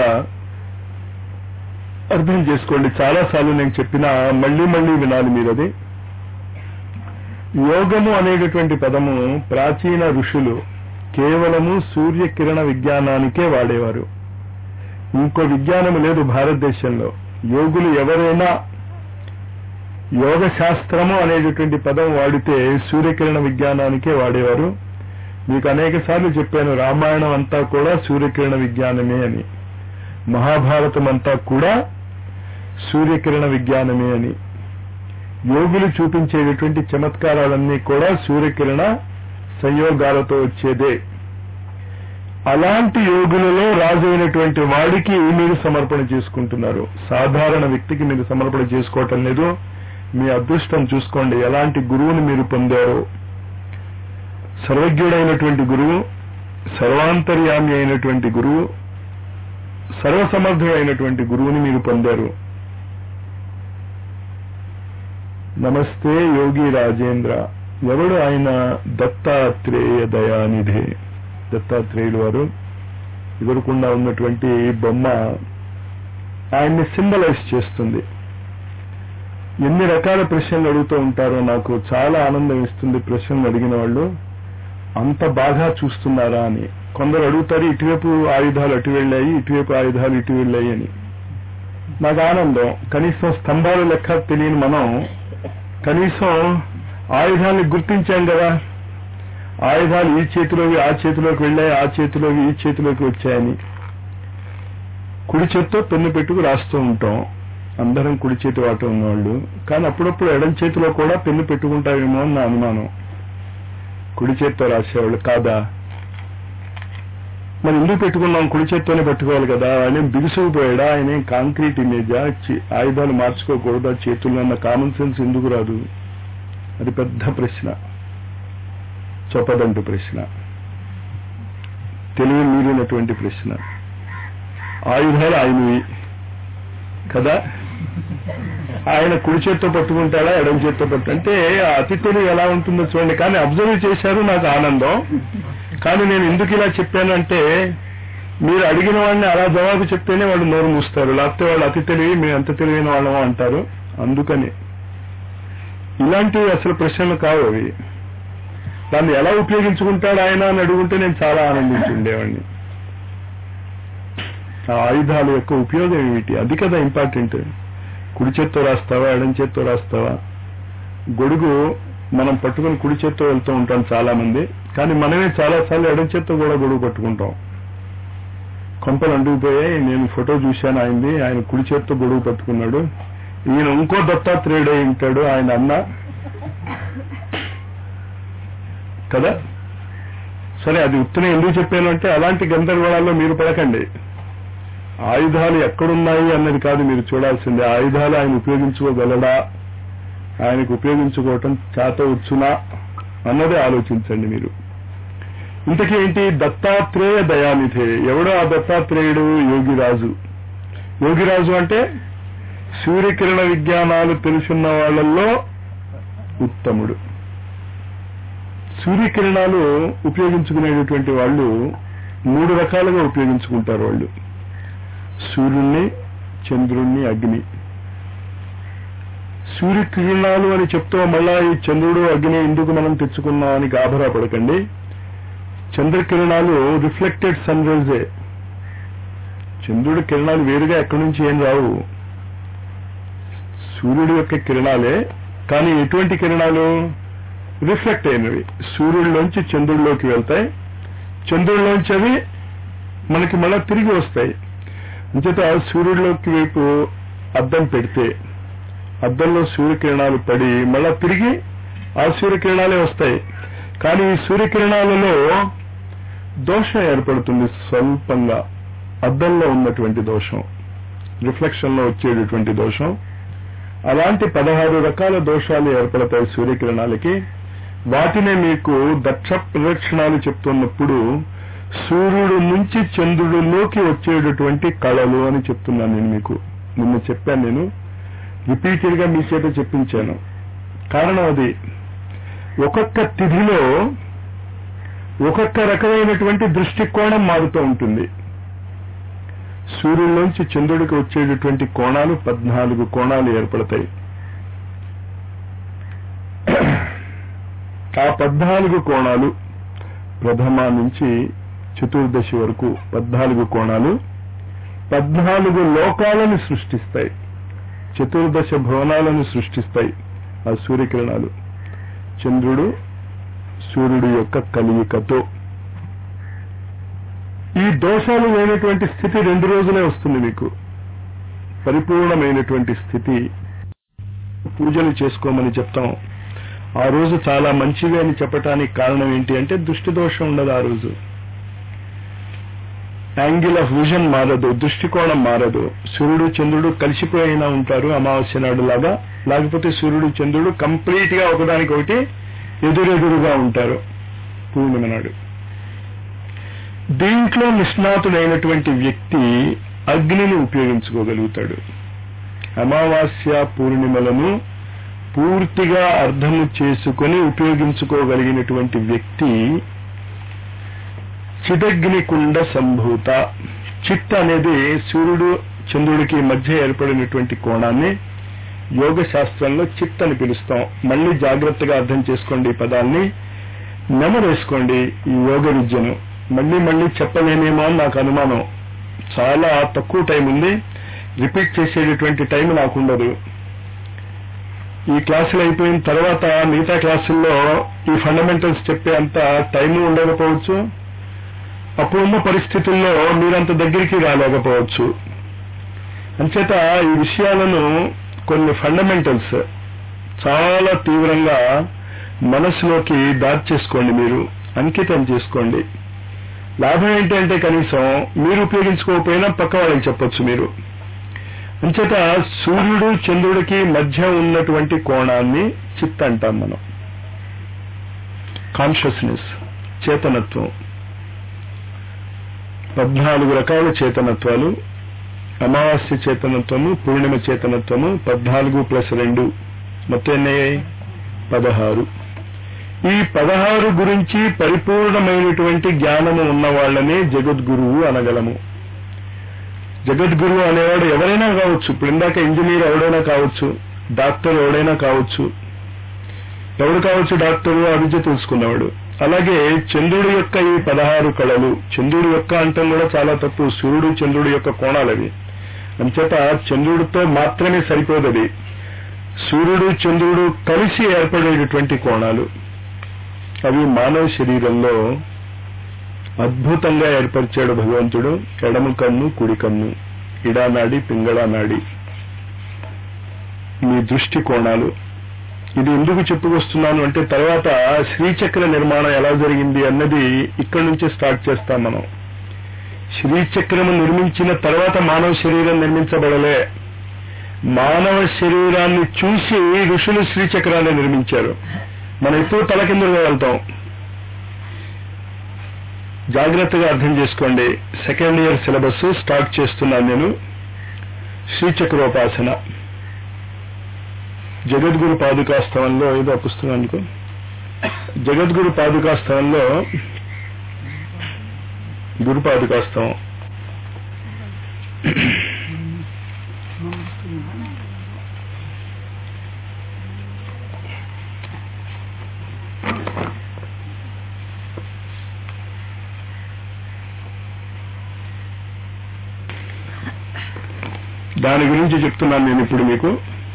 అర్థం చేసుకోండి చాలాసార్లు నేను చెప్పినా మళ్ళీ మళ్ళీ వినాలి మీరు అది యోగము అనేటటువంటి పదము ప్రాచీన ఋషులు కేవలము సూర్యకిరణ విజ్ఞానానికే వాడేవారు ఇంకో విజ్ఞానం లేదు భారతదేశంలో యోగులు ఎవరైనా యోగ శాస్త్రము అనేటటువంటి పదం వాడితే సూర్యకిరణ విజ్ఞానానికే వాడేవారు మీకు అనేక సార్లు చెప్పాను రామాయణం అంతా కూడా సూర్యకిరణ విజ్ఞానమే అని మహాభారతం అంతా కూడా సూర్యకిరణ విజ్ఞానమే అని యోగులు చూపించేటటువంటి చమత్కారాలన్నీ కూడా సూర్యకిరణ సంయోగాలతో వచ్చేదే అలాంటి యోగులలో రాజు అయినటువంటి వాడికి మీరు సమర్పణ చేసుకుంటున్నారు సాధారణ వ్యక్తికి మీరు సమర్పణ చేసుకోవటం లేదు మీ అదృష్టం చూసుకోండి ఎలాంటి గురువుని మీరు పొందారో సర్వజ్ఞుడైనటువంటి గురువు సర్వాంతర్యామి అయినటువంటి గురువు సర్వసమర్థుడైనటువంటి గురువుని మీరు పొందారు నమస్తే యోగి రాజేంద్ర ఎవడు ఆయన దత్తాత్రేయ దయానిధి దత్తాత్రేయులు వారు ఎదురుకుండా ఉన్నటువంటి బొమ్మ ఆయన్ని సింబలైజ్ చేస్తుంది ఎన్ని రకాల ప్రశ్నలు అడుగుతూ ఉంటారో నాకు చాలా ఆనందం ఇస్తుంది ప్రశ్నలు అడిగిన వాళ్ళు అంత బాగా చూస్తున్నారా అని కొందరు అడుగుతారు ఇటువైపు ఆయుధాలు అటు వెళ్ళాయి ఇటువైపు ఆయుధాలు ఇటు వెళ్ళాయి అని నాకు ఆనందం కనీసం స్తంభాలు లెక్క తెలియని మనం కనీసం ఆయుధాన్ని గుర్తించాం కదా ఆయుధాలు ఈ చేతిలోకి ఆ చేతిలోకి వెళ్ళాయి ఆ చేతిలోకి ఈ చేతిలోకి వచ్చాయని కుడి చేత్తో పెన్ను పెట్టుకు రాస్తూ ఉంటాం అందరం కుడి చేతి వాట ఉన్నవాళ్ళు కానీ అప్పుడప్పుడు ఎడం చేతిలో కూడా పెన్ను పెట్టుకుంటావేమో అని నా అనుమానం కుడి చేత్తో రాసేవాళ్ళు కాదా మరి ఎందుకు పెట్టుకున్నాం కుడి చేత్తోనే పట్టుకోవాలి కదా ఆయన బిగుసుకుపోయాడా ఆయన ఏం కాంక్రీట్ ఇమేజా చి- ఆయుధాలు మార్చుకోకూడదా చేతుల్లో అన్న కామన్ సెన్స్ ఎందుకు రాదు అది పెద్ద ప్రశ్న చొప్పదంటు ప్రశ్న తెలివి మీరినటువంటి ప్రశ్న ఆయుధాలు ఆయనవి కదా ఆయన కుడి చేత్తో పట్టుకుంటాడా ఎడం చేత్తో పట్టు అంటే ఆ అతి తెలివి ఎలా ఉంటుందో చూడండి కానీ అబ్జర్వ్ చేశారు నాకు ఆనందం కానీ నేను ఎందుకు ఇలా చెప్పానంటే మీరు అడిగిన వాడిని అలా జవాబు చెప్తేనే వాళ్ళు నోరు మూస్తారు లేకపోతే వాళ్ళు అతి తెలివి మేము ఎంత తెలివైన వాళ్ళమో అంటారు అందుకని ఇలాంటివి అసలు ప్రశ్నలు కావు అవి దాన్ని ఎలా ఉపయోగించుకుంటాడు ఆయన అని అడుగుంటే నేను చాలా ఆనందించి ఉండేవాడిని ఆ ఆయుధాల యొక్క ఉపయోగం ఏమిటి అది కదా ఇంపార్టెంట్ కుడి చేత్తో రాస్తావా ఎడం చేత్తో రాస్తావా గొడుగు మనం పట్టుకుని కుడి చేత్తో వెళ్తూ ఉంటాం చాలా మంది కానీ మనమే చాలా సార్లు ఎడం చేత్తో కూడా గొడుగు పట్టుకుంటాం కొంపలు అంటుకుపోయాయి నేను ఫోటో చూశాను ఆయనది ఆయన కుడి చేత్తో గొడుగు పట్టుకున్నాడు ఈయన ఇంకో దత్తాత్రేయుడు అయి ఉంటాడు ఆయన అన్న కదా సరే అది ఉత్తనే ఎందుకు చెప్పాను అంటే అలాంటి గందరగోళాల్లో మీరు పడకండి ఆయుధాలు ఎక్కడున్నాయి అన్నది కాదు మీరు చూడాల్సిందే ఆయుధాలు ఆయన ఉపయోగించుకోగలడా ఆయనకు ఉపయోగించుకోవటం చేత వచ్చునా అన్నది ఆలోచించండి మీరు ఇంతకీ ఏంటి దత్తాత్రేయ దయానిధే ఎవడో ఆ దత్తాత్రేయుడు యోగిరాజు యోగిరాజు అంటే సూర్యకిరణ విజ్ఞానాలు తెలుసున్న వాళ్ళల్లో ఉత్తముడు సూర్యకిరణాలు ఉపయోగించుకునేటటువంటి వాళ్ళు మూడు రకాలుగా ఉపయోగించుకుంటారు వాళ్ళు సూర్యుణ్ణి చంద్రుణ్ణి అగ్ని సూర్యకిరణాలు అని చెప్తూ మళ్ళా ఈ చంద్రుడు అగ్ని ఎందుకు మనం తెచ్చుకున్నాం అని గాభరా పడకండి చంద్రకిరణాలు రిఫ్లెక్టెడ్ సన్ రైజే చంద్రుడి కిరణాలు వేరుగా ఎక్కడి నుంచి ఏం రావు సూర్యుడి యొక్క కిరణాలే కానీ ఎటువంటి కిరణాలు రిఫ్లెక్ట్ అయినవి సూర్యుడిలోంచి చంద్రుడిలోకి వెళ్తాయి చంద్రుడిలోంచి అవి మనకి మళ్ళా తిరిగి వస్తాయి అంచేత సూర్యుడిలోకి వైపు అద్దం పెడితే అద్దంలో సూర్యకిరణాలు పడి మళ్ళా తిరిగి ఆ సూర్యకిరణాలే వస్తాయి కానీ ఈ సూర్యకిరణాలలో దోషం ఏర్పడుతుంది స్వల్పంగా అద్దంలో ఉన్నటువంటి దోషం రిఫ్లెక్షన్ లో వచ్చేటటువంటి దోషం అలాంటి పదహారు రకాల దోషాలు ఏర్పడతాయి సూర్యకిరణాలకి వాటినే మీకు దక్ష ప్రదక్షిణాలు చెప్తున్నప్పుడు సూర్యుడు నుంచి చంద్రుడిలోకి వచ్చేటటువంటి కళలు అని చెప్తున్నాను నేను మీకు నిన్న చెప్పాను నేను రిపీటెడ్ గా మీ చేత చెప్పించాను కారణం అది ఒక్కొక్క తిథిలో ఒక్కొక్క రకమైనటువంటి దృష్టికోణం మారుతూ ఉంటుంది సూర్యుల్లోంచి చంద్రుడికి వచ్చేటటువంటి కోణాలు పద్నాలుగు కోణాలు ఏర్పడతాయి ఆ పద్నాలుగు కోణాలు ప్రథమ నుంచి చతుర్దశి వరకు పద్నాలుగు కోణాలు పద్నాలుగు లోకాలను సృష్టిస్తాయి చతుర్దశ భవనాలను సృష్టిస్తాయి ఆ సూర్యకిరణాలు చంద్రుడు సూర్యుడు యొక్క కలియికతో ఈ దోషాలు లేనటువంటి స్థితి రెండు రోజులే వస్తుంది మీకు పరిపూర్ణమైనటువంటి స్థితి పూజలు చేసుకోమని చెప్తాం ఆ రోజు చాలా మంచిగా అని చెప్పటానికి కారణం ఏంటి అంటే దృష్టి దోషం ఉండదు ఆ రోజు యాంగిల్ ఆఫ్ విజన్ మారదు దృష్టికోణం మారదు సూర్యుడు చంద్రుడు కలిసిపోయినా ఉంటారు అమావాస్య నాడు లాగా లేకపోతే సూర్యుడు చంద్రుడు కంప్లీట్ గా ఒకదానికొకటి ఎదురెదురుగా ఉంటారు పూర్ణిమ నాడు దీంట్లో నిష్ణాతుడైనటువంటి వ్యక్తి అగ్నిని ఉపయోగించుకోగలుగుతాడు అమావాస్య పూర్ణిమలను పూర్తిగా అర్థము చేసుకొని ఉపయోగించుకోగలిగినటువంటి వ్యక్తి చిదగ్నికుండ సంభూత చిత్ అనేది సూర్యుడు చంద్రుడికి మధ్య ఏర్పడినటువంటి కోణాన్ని యోగ శాస్త్రంలో చిత్ అని పిలుస్తాం మళ్ళీ జాగ్రత్తగా అర్థం చేసుకోండి ఈ పదాన్ని నెమరేసుకోండి ఈ యోగ విద్యను మళ్ళీ మళ్ళీ చెప్పలేనేమో అని నాకు అనుమానం చాలా తక్కువ టైం ఉంది రిపీట్ చేసేటటువంటి టైం నాకు ఉండదు ఈ క్లాసులు అయిపోయిన తర్వాత మిగతా క్లాసుల్లో ఈ ఫండమెంటల్స్ చెప్పే అంత టైము ఉండకపోవచ్చు అప్పుడున్న పరిస్థితుల్లో మీరంత దగ్గరికి రాలేకపోవచ్చు అంచేత ఈ విషయాలను కొన్ని ఫండమెంటల్స్ చాలా తీవ్రంగా మనసులోకి దాచేసుకోండి మీరు అంకితం చేసుకోండి లాభం ఏంటంటే కనీసం మీరు ఉపయోగించుకోకపోయినా పక్క వాళ్ళకి చెప్పొచ్చు మీరు అంచేత సూర్యుడు చంద్రుడికి మధ్య ఉన్నటువంటి కోణాన్ని చిత్ అంటాం మనం కాన్షియస్నెస్ చేతనత్వం పద్నాలుగు రకాల చేతనత్వాలు అమావాస్య చేతనత్వము పూర్ణిమ చేతనత్వము పద్నాలుగు ప్లస్ రెండు మొత్తం ఎన్నయ్యాయి పదహారు ఈ పదహారు గురించి పరిపూర్ణమైనటువంటి జ్ఞానము ఉన్న వాళ్ళనే జగద్గురువు అనగలము జగద్గురువు అనేవాడు ఎవరైనా కావచ్చు ఇప్పుడు ఇందాక ఇంజనీర్ ఎవడైనా కావచ్చు డాక్టర్ ఎవడైనా కావచ్చు ఎవడు కావచ్చు డాక్టరు ఆ విద్య తెలుసుకున్నవాడు అలాగే చంద్రుడి యొక్క ఈ పదహారు కళలు చంద్రుడి యొక్క అంటం కూడా చాలా తప్పు సూర్యుడు చంద్రుడి యొక్క కోణాలవి అంచేత చంద్రుడితో మాత్రమే సరిపోదది సూర్యుడు చంద్రుడు కలిసి ఏర్పడేటటువంటి కోణాలు అవి మానవ శరీరంలో అద్భుతంగా ఏర్పరిచాడు భగవంతుడు ఎడమ కన్ను కుడి కన్ను ఇడానాడి పింగళ నాడి మీ దృష్టి కోణాలు ఇది ఎందుకు చెప్పుకొస్తున్నాను అంటే తర్వాత శ్రీచక్ర నిర్మాణం ఎలా జరిగింది అన్నది ఇక్కడి నుంచే స్టార్ట్ చేస్తాం మనం శ్రీచక్రము నిర్మించిన తర్వాత మానవ శరీరం నిర్మించబడలే మానవ శరీరాన్ని చూసి ఋషులు శ్రీచక్రాన్ని నిర్మించారు మనం ఎప్పుడు తల కిందగా వెళ్తాం జాగ్రత్తగా అర్థం చేసుకోండి సెకండ్ ఇయర్ సిలబస్ స్టార్ట్ చేస్తున్నాను నేను శ్రీచక్రోపాసన జగద్గురు పాదుకాస్తవంలో ఏదో పుస్తకం అనుకో జగద్గురు పాదుకాస్తవంలో గురు పాదుకాస్తవం దాని గురించి చెప్తున్నాను నేను ఇప్పుడు మీకు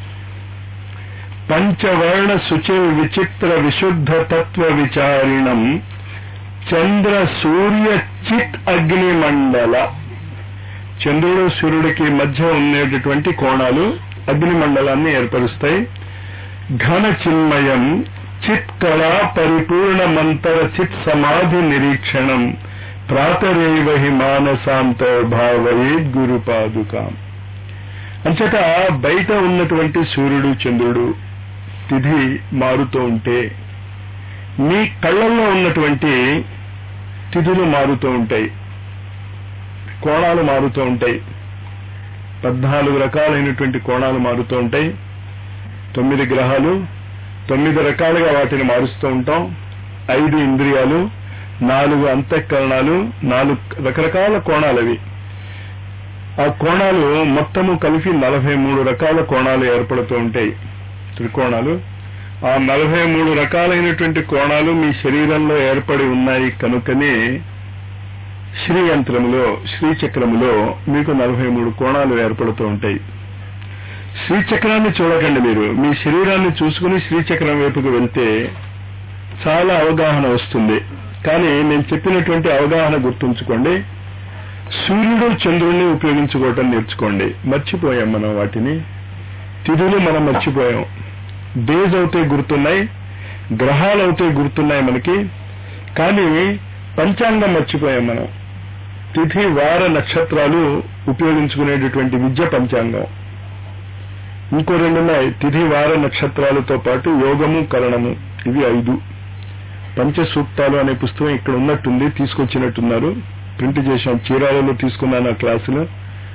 పంచవర్ణ శుచి విచిత్ర విశుద్ధ తత్వ విచారిణం చంద్ర సూర్య చిత్ అగ్ని మండల చంద్రుడు సూర్యుడికి మధ్య ఉండేటటువంటి కోణాలు అగ్ని మండలాన్ని ఏర్పరుస్తాయి ఘన చిన్మయం చిత్ కళా పరిపూర్ణ మంతర చిత్ సమాధి నిరీక్షణం ప్రాతరేవ హి మానసాంతో భావయే గురు పాదుకాం అంచేత బయట ఉన్నటువంటి సూర్యుడు చంద్రుడు తిథి మారుతూ ఉంటే మీ కళ్ళల్లో ఉన్నటువంటి తిథులు మారుతూ ఉంటాయి కోణాలు మారుతూ ఉంటాయి పద్నాలుగు రకాలైనటువంటి కోణాలు మారుతూ ఉంటాయి తొమ్మిది గ్రహాలు తొమ్మిది రకాలుగా వాటిని మారుస్తూ ఉంటాం ఐదు ఇంద్రియాలు నాలుగు అంతఃకరణాలు నాలుగు రకరకాల కోణాలు అవి ఆ కోణాలు మొత్తము కలిపి నలభై మూడు రకాల కోణాలు ఏర్పడుతూ ఉంటాయి త్రికోణాలు ఆ నలభై మూడు రకాలైనటువంటి కోణాలు మీ శరీరంలో ఏర్పడి ఉన్నాయి కనుకనే శ్రీ యంత్రములో శ్రీచక్రములో మీకు నలభై మూడు కోణాలు ఏర్పడుతూ ఉంటాయి శ్రీచక్రాన్ని చూడకండి మీరు మీ శరీరాన్ని చూసుకుని శ్రీచక్రం వైపుకు వెళ్తే చాలా అవగాహన వస్తుంది కానీ నేను చెప్పినటువంటి అవగాహన గుర్తుంచుకోండి సూర్యుడు చంద్రుడిని ఉపయోగించుకోవటం నేర్చుకోండి మర్చిపోయాం మనం వాటిని తిథులు మనం మర్చిపోయాం డేస్ అవుతే గుర్తున్నాయి గ్రహాలు అవుతే గుర్తున్నాయి మనకి కానీ పంచాంగం మర్చిపోయాం మనం తిథి వార నక్షత్రాలు ఉపయోగించుకునేటటువంటి విద్య పంచాంగం ఇంకో రెండు ఉన్నాయి తిథి వార నక్షత్రాలతో పాటు యోగము కరణము ఇవి ఐదు పంచ సూక్తాలు అనే పుస్తకం ఇక్కడ ఉన్నట్టుంది తీసుకొచ్చినట్టున్నారు ప్రింట్ చేశాం చీరాలలో తీసుకున్నాను ఆ క్లాసులో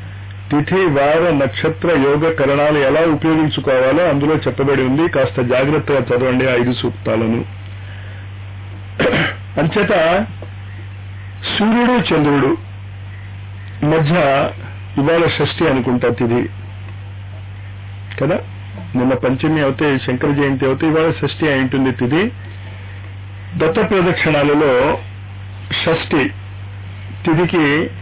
తిథి వార నక్షత్ర యోగ కరణాలు ఎలా ఉపయోగించుకోవాలో అందులో చెప్పబడి ఉంది కాస్త జాగ్రత్తగా చదవండి ఐదు సూక్తాలను అంచేత సూర్యుడు చంద్రుడు మధ్య ఇవాళ షష్ఠి అనుకుంటా తిథి కదా నిన్న పంచమి అవుతే శంకర జయంతి అవుతే ఇవాళ షష్ఠి అయి ఉంటుంది తిథి దత్త ప్రదక్షిణాలలో షష్ఠి తిథికి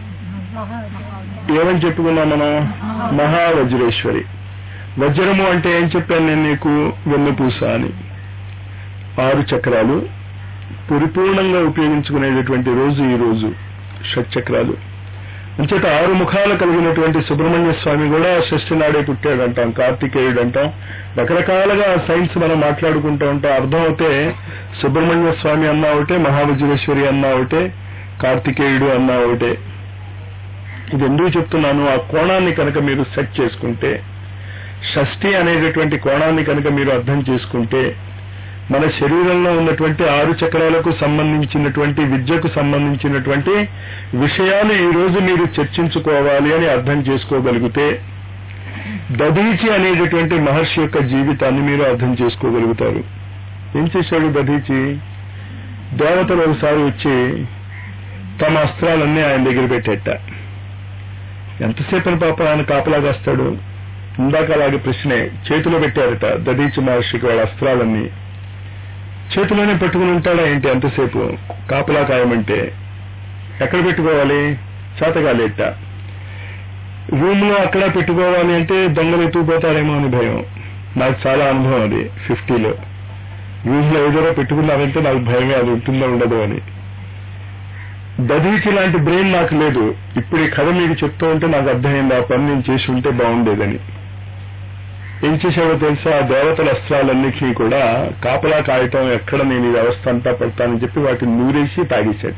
ఏమని చెప్పుకున్నాం మనం మహావజ్రేశ్వరి వజ్రము అంటే ఏం చెప్పాను నేను నీకు వెన్నుపూస అని ఆరు చక్రాలు పరిపూర్ణంగా ఉపయోగించుకునేటటువంటి రోజు ఈ రోజు షట్చక్రాలు అంచేత ఆరు ముఖాలు కలిగినటువంటి సుబ్రహ్మణ్య స్వామి కూడా షష్ఠి నాడే పుట్టాడు అంటాం కార్తికేయుడు అంటాం రకరకాలుగా సైన్స్ మనం మాట్లాడుకుంటూ ఉంటాం అర్థం అవుతే సుబ్రహ్మణ్య స్వామి అన్నా ఒకటే మహావజ్రేశ్వరి అన్నా ఒకటే కార్తికేయుడు అన్నా ఒకటే ఇది ఎందుకు చెప్తున్నాను ఆ కోణాన్ని కనుక మీరు సెట్ చేసుకుంటే షష్ఠి అనేటటువంటి కోణాన్ని కనుక మీరు అర్థం చేసుకుంటే మన శరీరంలో ఉన్నటువంటి ఆరు చక్రాలకు సంబంధించినటువంటి విద్యకు సంబంధించినటువంటి విషయాలు ఈ రోజు మీరు చర్చించుకోవాలి అని అర్థం చేసుకోగలిగితే దధీచి అనేటటువంటి మహర్షి యొక్క జీవితాన్ని మీరు అర్థం చేసుకోగలుగుతారు ఏం చేశాడు దధీచి దేవతలు ఒకసారి వచ్చి తమ అస్త్రాలన్నీ ఆయన దగ్గర పెట్టేట ఎంతసేపని పాప ఆయన కాపలా కాస్తాడు ఇందాక అలాగే ప్రశ్నే చేతిలో పెట్టారట దదీచి మహర్షికి వాళ్ళ అస్త్రాలన్నీ చేతిలోనే పెట్టుకుని ఉంటాడా ఏంటి ఎంతసేపు కాపలా కాయమంటే ఎక్కడ పెట్టుకోవాలి చేతగాలేట రూమ్ లో అక్కడ పెట్టుకోవాలి అంటే దొంగలు ఎత్తుకుపోతారేమో అని భయం నాకు చాలా అనుభవం అది ఫిఫ్టీలో రూమ్ లో ఏదో పెట్టుకున్నారంటే నాకు భయమే అది ఉంటుందో ఉండదు అని దధీచి లాంటి బ్రెయిన్ నాకు లేదు ఇప్పుడు ఈ కథ మీకు చెప్తూ ఉంటే నాకు అర్థమైంది ఆ పని నేను చేసి ఉంటే బాగుండేదని ఏం చేశాడో తెలుసా ఆ దేవతల అస్త్రాలన్నిటినీ కూడా కాపలా కాయటం ఎక్కడ నేను ఈ వ్యవస్థ అంతా పెడతానని చెప్పి వాటిని నూరేసి తాగేసేట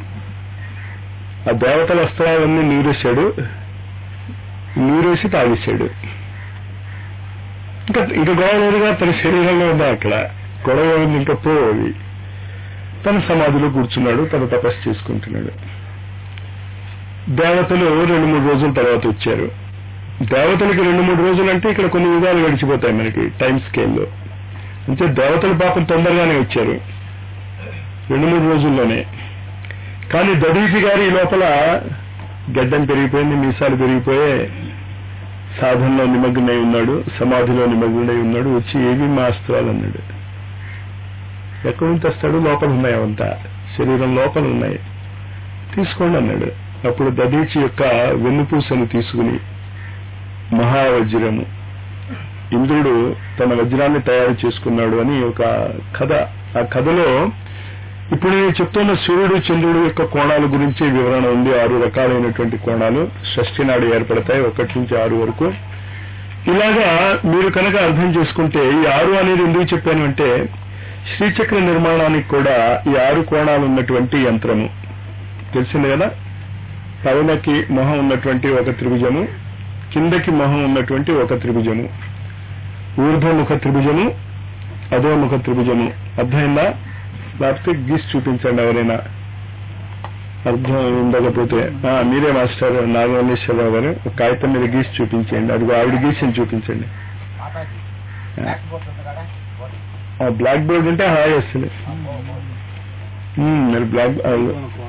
ఆ దేవతల అస్త్రాలన్నీ నూరేశాడు నూరేసి తాగేశాడు ఇంకా ఇంకా గొడవలుగా తన శరీరంలో ఉందా అక్కడ గొడవ ఉంది ఇంకా పోవి తన సమాధిలో కూర్చున్నాడు తన తపస్సు చేసుకుంటున్నాడు దేవతలు రెండు మూడు రోజుల తర్వాత వచ్చారు దేవతలకి రెండు మూడు రోజులు అంటే ఇక్కడ కొన్ని యుగాలు గడిచిపోతాయి మనకి టైం స్కేల్లో అంటే దేవతలు పాపం తొందరగానే వచ్చారు రెండు మూడు రోజుల్లోనే కానీ దడీసి గారి ఈ లోపల గడ్డం పెరిగిపోయింది మీసాలు పెరిగిపోయే సాధనలో నిమగ్నై ఉన్నాడు సమాధిలో నిమగ్నై ఉన్నాడు వచ్చి ఏవి మా అస్త్రాలు అన్నాడు ఎక్కడి నుంచి వస్తాడు లోపల ఉన్నాయి అవంతా శరీరం లోపల ఉన్నాయి తీసుకోండి అన్నాడు అప్పుడు దదీచి యొక్క వెన్నుపూసను తీసుకుని మహావజ్రము ఇంద్రుడు తన వజ్రాన్ని తయారు చేసుకున్నాడు అని ఒక కథ ఆ కథలో ఇప్పుడు నేను చెప్తున్న సూర్యుడు చంద్రుడు యొక్క కోణాల గురించి వివరణ ఉంది ఆరు రకాలైనటువంటి కోణాలు షష్ఠి నాడు ఏర్పడతాయి ఒకటి నుంచి ఆరు వరకు ఇలాగా మీరు కనుక అర్థం చేసుకుంటే ఈ ఆరు అనేది ఎందుకు చెప్పాను అంటే శ్రీచక్ర నిర్మాణానికి కూడా ఈ ఆరు కోణాలు ఉన్నటువంటి యంత్రము తెలిసింది కదా పైనకి మొహం ఉన్నటువంటి ఒక త్రిభుజము కిందకి మొహం ఉన్నటువంటి ఒక త్రిభుజము ఊర్ధ్వముఖ త్రిభుజము అధోముఖ త్రిభుజము అర్థమైందా లేకపోతే గీసి చూపించండి ఎవరైనా అర్థం ఉండకపోతే ఆ, మీరే మాస్టర్ నాగమల్లేశ్వరరావు గారు ఒక కాగితం మీద గీసి చూపించండి అది ఆవిడ గీసి చూపించండి ఆ బ్లాక్ బోర్డ్ ఉంటే హాయ్ వస్తుంది ఉమ్, మరి బ్లాక్ ఆ,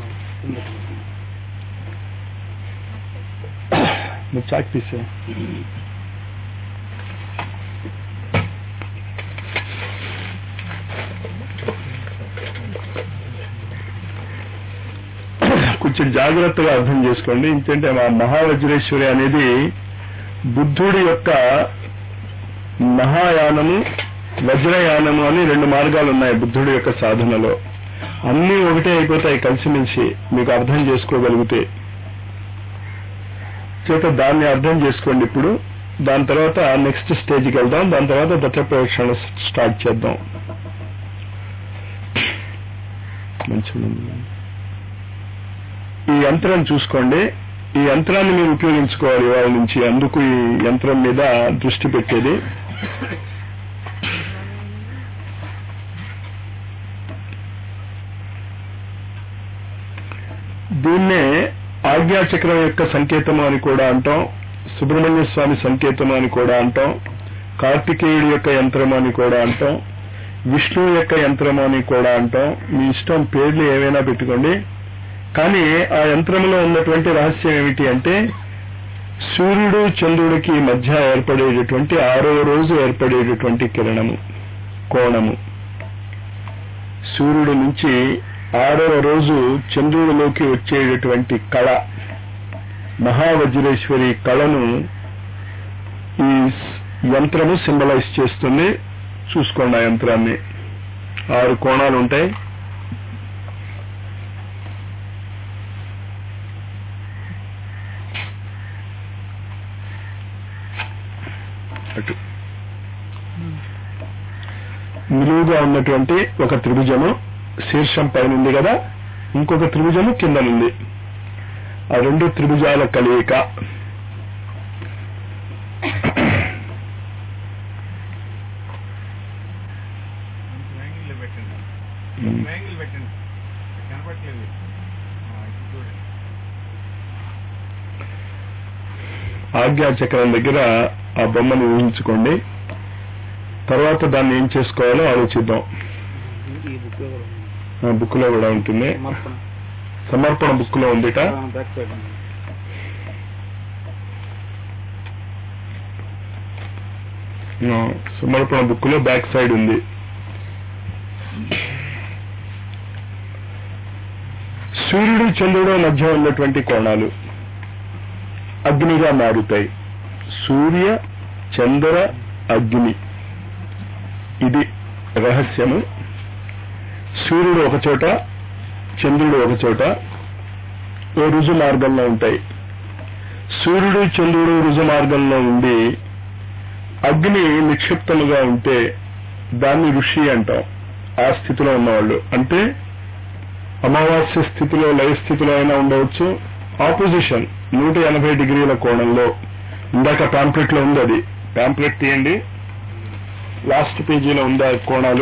మీరు చాక్ తీసే కొంచెం జాగ్రత్తగా అర్థం చేసుకోండి ఎందుకంటే మా మహావజ్రేశ్వరి అనేది బుద్ధుడి యొక్క మహాయానము వజ్రయానము అని రెండు మార్గాలు ఉన్నాయి బుద్ధుడి యొక్క సాధనలో అన్నీ ఒకటే అయిపోతాయి కలిసిమెలిసి మీకు అర్థం చేసుకోగలిగితే చేత దాన్ని అర్థం చేసుకోండి ఇప్పుడు దాని తర్వాత నెక్స్ట్ స్టేజ్కి వెళ్దాం దాని తర్వాత దత్త ప్రవేక్షణ స్టార్ట్ చేద్దాం మంచిగా ఈ యంత్రం చూసుకోండి ఈ యంత్రాన్ని మీరు ఉపయోగించుకోవాలి వాళ్ళ నుంచి అందుకు ఈ యంత్రం మీద దృష్టి పెట్టేది దీన్నే ఆజ్ఞాచక్రం యొక్క సంకేతము అని కూడా అంటాం సుబ్రహ్మణ్య స్వామి సంకేతం అని కూడా అంటాం కార్తికేయుడి యొక్క యంత్రం అని కూడా అంటాం విష్ణువు యొక్క యంత్రం అని కూడా అంటాం మీ ఇష్టం పేర్లు ఏవైనా పెట్టుకోండి కానీ ఆ యంత్రంలో ఉన్నటువంటి రహస్యం ఏమిటి అంటే సూర్యుడు చంద్రుడికి మధ్య ఏర్పడేటటువంటి ఆరో రోజు ఏర్పడేటటువంటి కిరణము కోణము సూర్యుడు నుంచి ఆరవ రోజు చంద్రుడిలోకి వచ్చేటటువంటి కళ మహావజ్రేశ్వరి కళను ఈ యంత్రము సింబలైజ్ చేస్తుంది చూసుకోండి ఆ యంత్రాన్ని ఆరు కోణాలు ఉంటాయి అటు నిలువుగా ఉన్నటువంటి ఒక త్రిభుజము శీర్షం పైన ఉంది కదా ఇంకొక త్రిభుజము కిందనుంది ఆ రెండు త్రిభుజాల కలయిక యాంగిల్ పెట్టండి ఉమ్. యాంగిల్ పెట్టండి కనపట్లేదు ఆ, ఇప్పుడు చూడండి ఆజ్ఞా చక్రం దగ్గర ఆ బొమ్మను ఊహించుకోండి తర్వాత దాన్ని ఏం చేసుకోవాలో ఆలోచిద్దాం ఈ బుక్ లో కూడా ఉంది. ఆ బుక్ లో కూడా ఉంటుంది సమర్పణ సమర్పణ బుక్ లో ఉందిట ఆ, బ్యాక్ సైడ్ ఉంది. ఆ, సమర్పణ బుక్ లో బ్యాక్ సైడ్ ఉంది సూర్యుడు చంద్రుడు మధ్య ఉన్నటువంటి కోణాలు అగ్నిగా మారుతాయి సూర్య చంద్ర అగ్ని ఇది రహస్యము సూర్యుడు ఒక చోట చంద్రుడు ఒక చోట ఓ రుజు మార్గంలో ఉంటాయి సూర్యుడు చంద్రుడు రుజు మార్గంలో ఉండి అగ్ని నిక్షిప్తముగా ఉంటే దాన్ని ఋషి అంటాం ఆ స్థితిలో ఉన్నవాళ్ళు అంటే అమావాస్య స్థితిలో లయ స్థితిలో అయినా ఉండవచ్చు ఆపోజిషన్ నూట ఎనభై డిగ్రీల కోణంలో ఇందాక పాంప్లెట్ లో ఉంది అది పాంప్లెట్ తీయండి లాస్ట్ పేజీలో ఉంది ఆ కోణాలు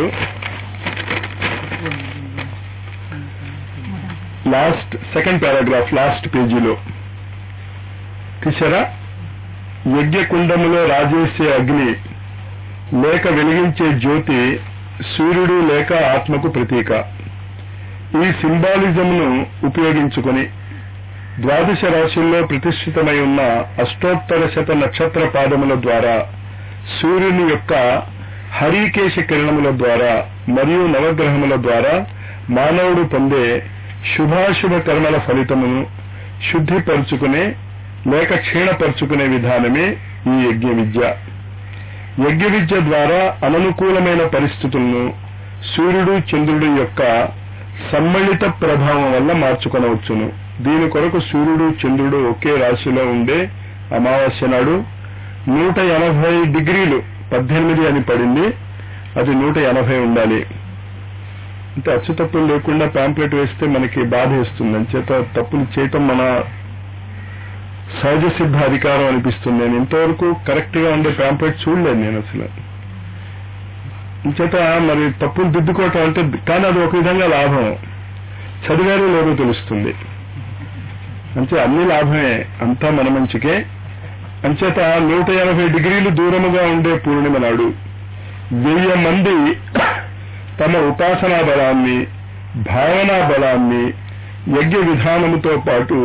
లాస్ట్ సెకండ్ పారాగ్రాఫ్ లాస్ట్ పేజీలో తీసారా యజ్ఞకుండములో రాజేసే అగ్ని లేక వెలిగించే జ్యోతి సూర్యుడు లేక ఆత్మకు ప్రతీక ఈ సింబాలిజంను ఉపయోగించుకొని ద్వాదశ రాశుల్లో ప్రతిష్ఠితమై ఉన్న అష్టోత్తర శత నక్షత్ర పాదముల ద్వారా సూర్యుని యొక్క హరికేశ కిరణముల ద్వారా మరియు నవగ్రహముల ద్వారా మానవుడు పొందే శుభాశుభ కర్మల ఫలితమును శుద్ధిపరుచుకునే లేక క్షీణపరుచుకునే విధానమే ఈ యజ్ఞ విద్య యజ్ఞ విద్య ద్వారా అననుకూలమైన పరిస్థితులను సూర్యుడు చంద్రుడు యొక్క సమ్మిళిత ప్రభావం వల్ల మార్చుకొనవచ్చును దీని కొరకు సూర్యుడు చంద్రుడు ఒకే రాశిలో ఉండే అమావాస్య నాడు నూట ఎనభై డిగ్రీలు పద్దెనిమిది అని పడింది అది నూట ఎనభై ఉండాలి అంటే అచ్చు తప్పులు లేకుండా పాంప్లెట్ వేస్తే మనకి బాధ వేస్తుంది అంచేత తప్పులు చేయటం మన సహజ సిద్ధ అధికారం అనిపిస్తుంది నేను ఇంతవరకు కరెక్ట్ గా ఉండే పాంప్లెట్ చూడలేదు నేను అసలు ఇంచేత మరి తప్పులు దిద్దుకోవటం అంటే కానీ అది ఒక విధంగా లాభం చదివారో లేదో తెలుస్తుంది అంటే అన్ని లాభమే అంతా మన మంచికే అంచేత నూట ఎనభై డిగ్రీలు దూరముగా ఉండే పూర్ణిమ నాడు వెయ్యి మంది తమ ఉపాసనా బలాన్ని భావనా బలాన్ని యజ్ఞ విధానముతో పాటు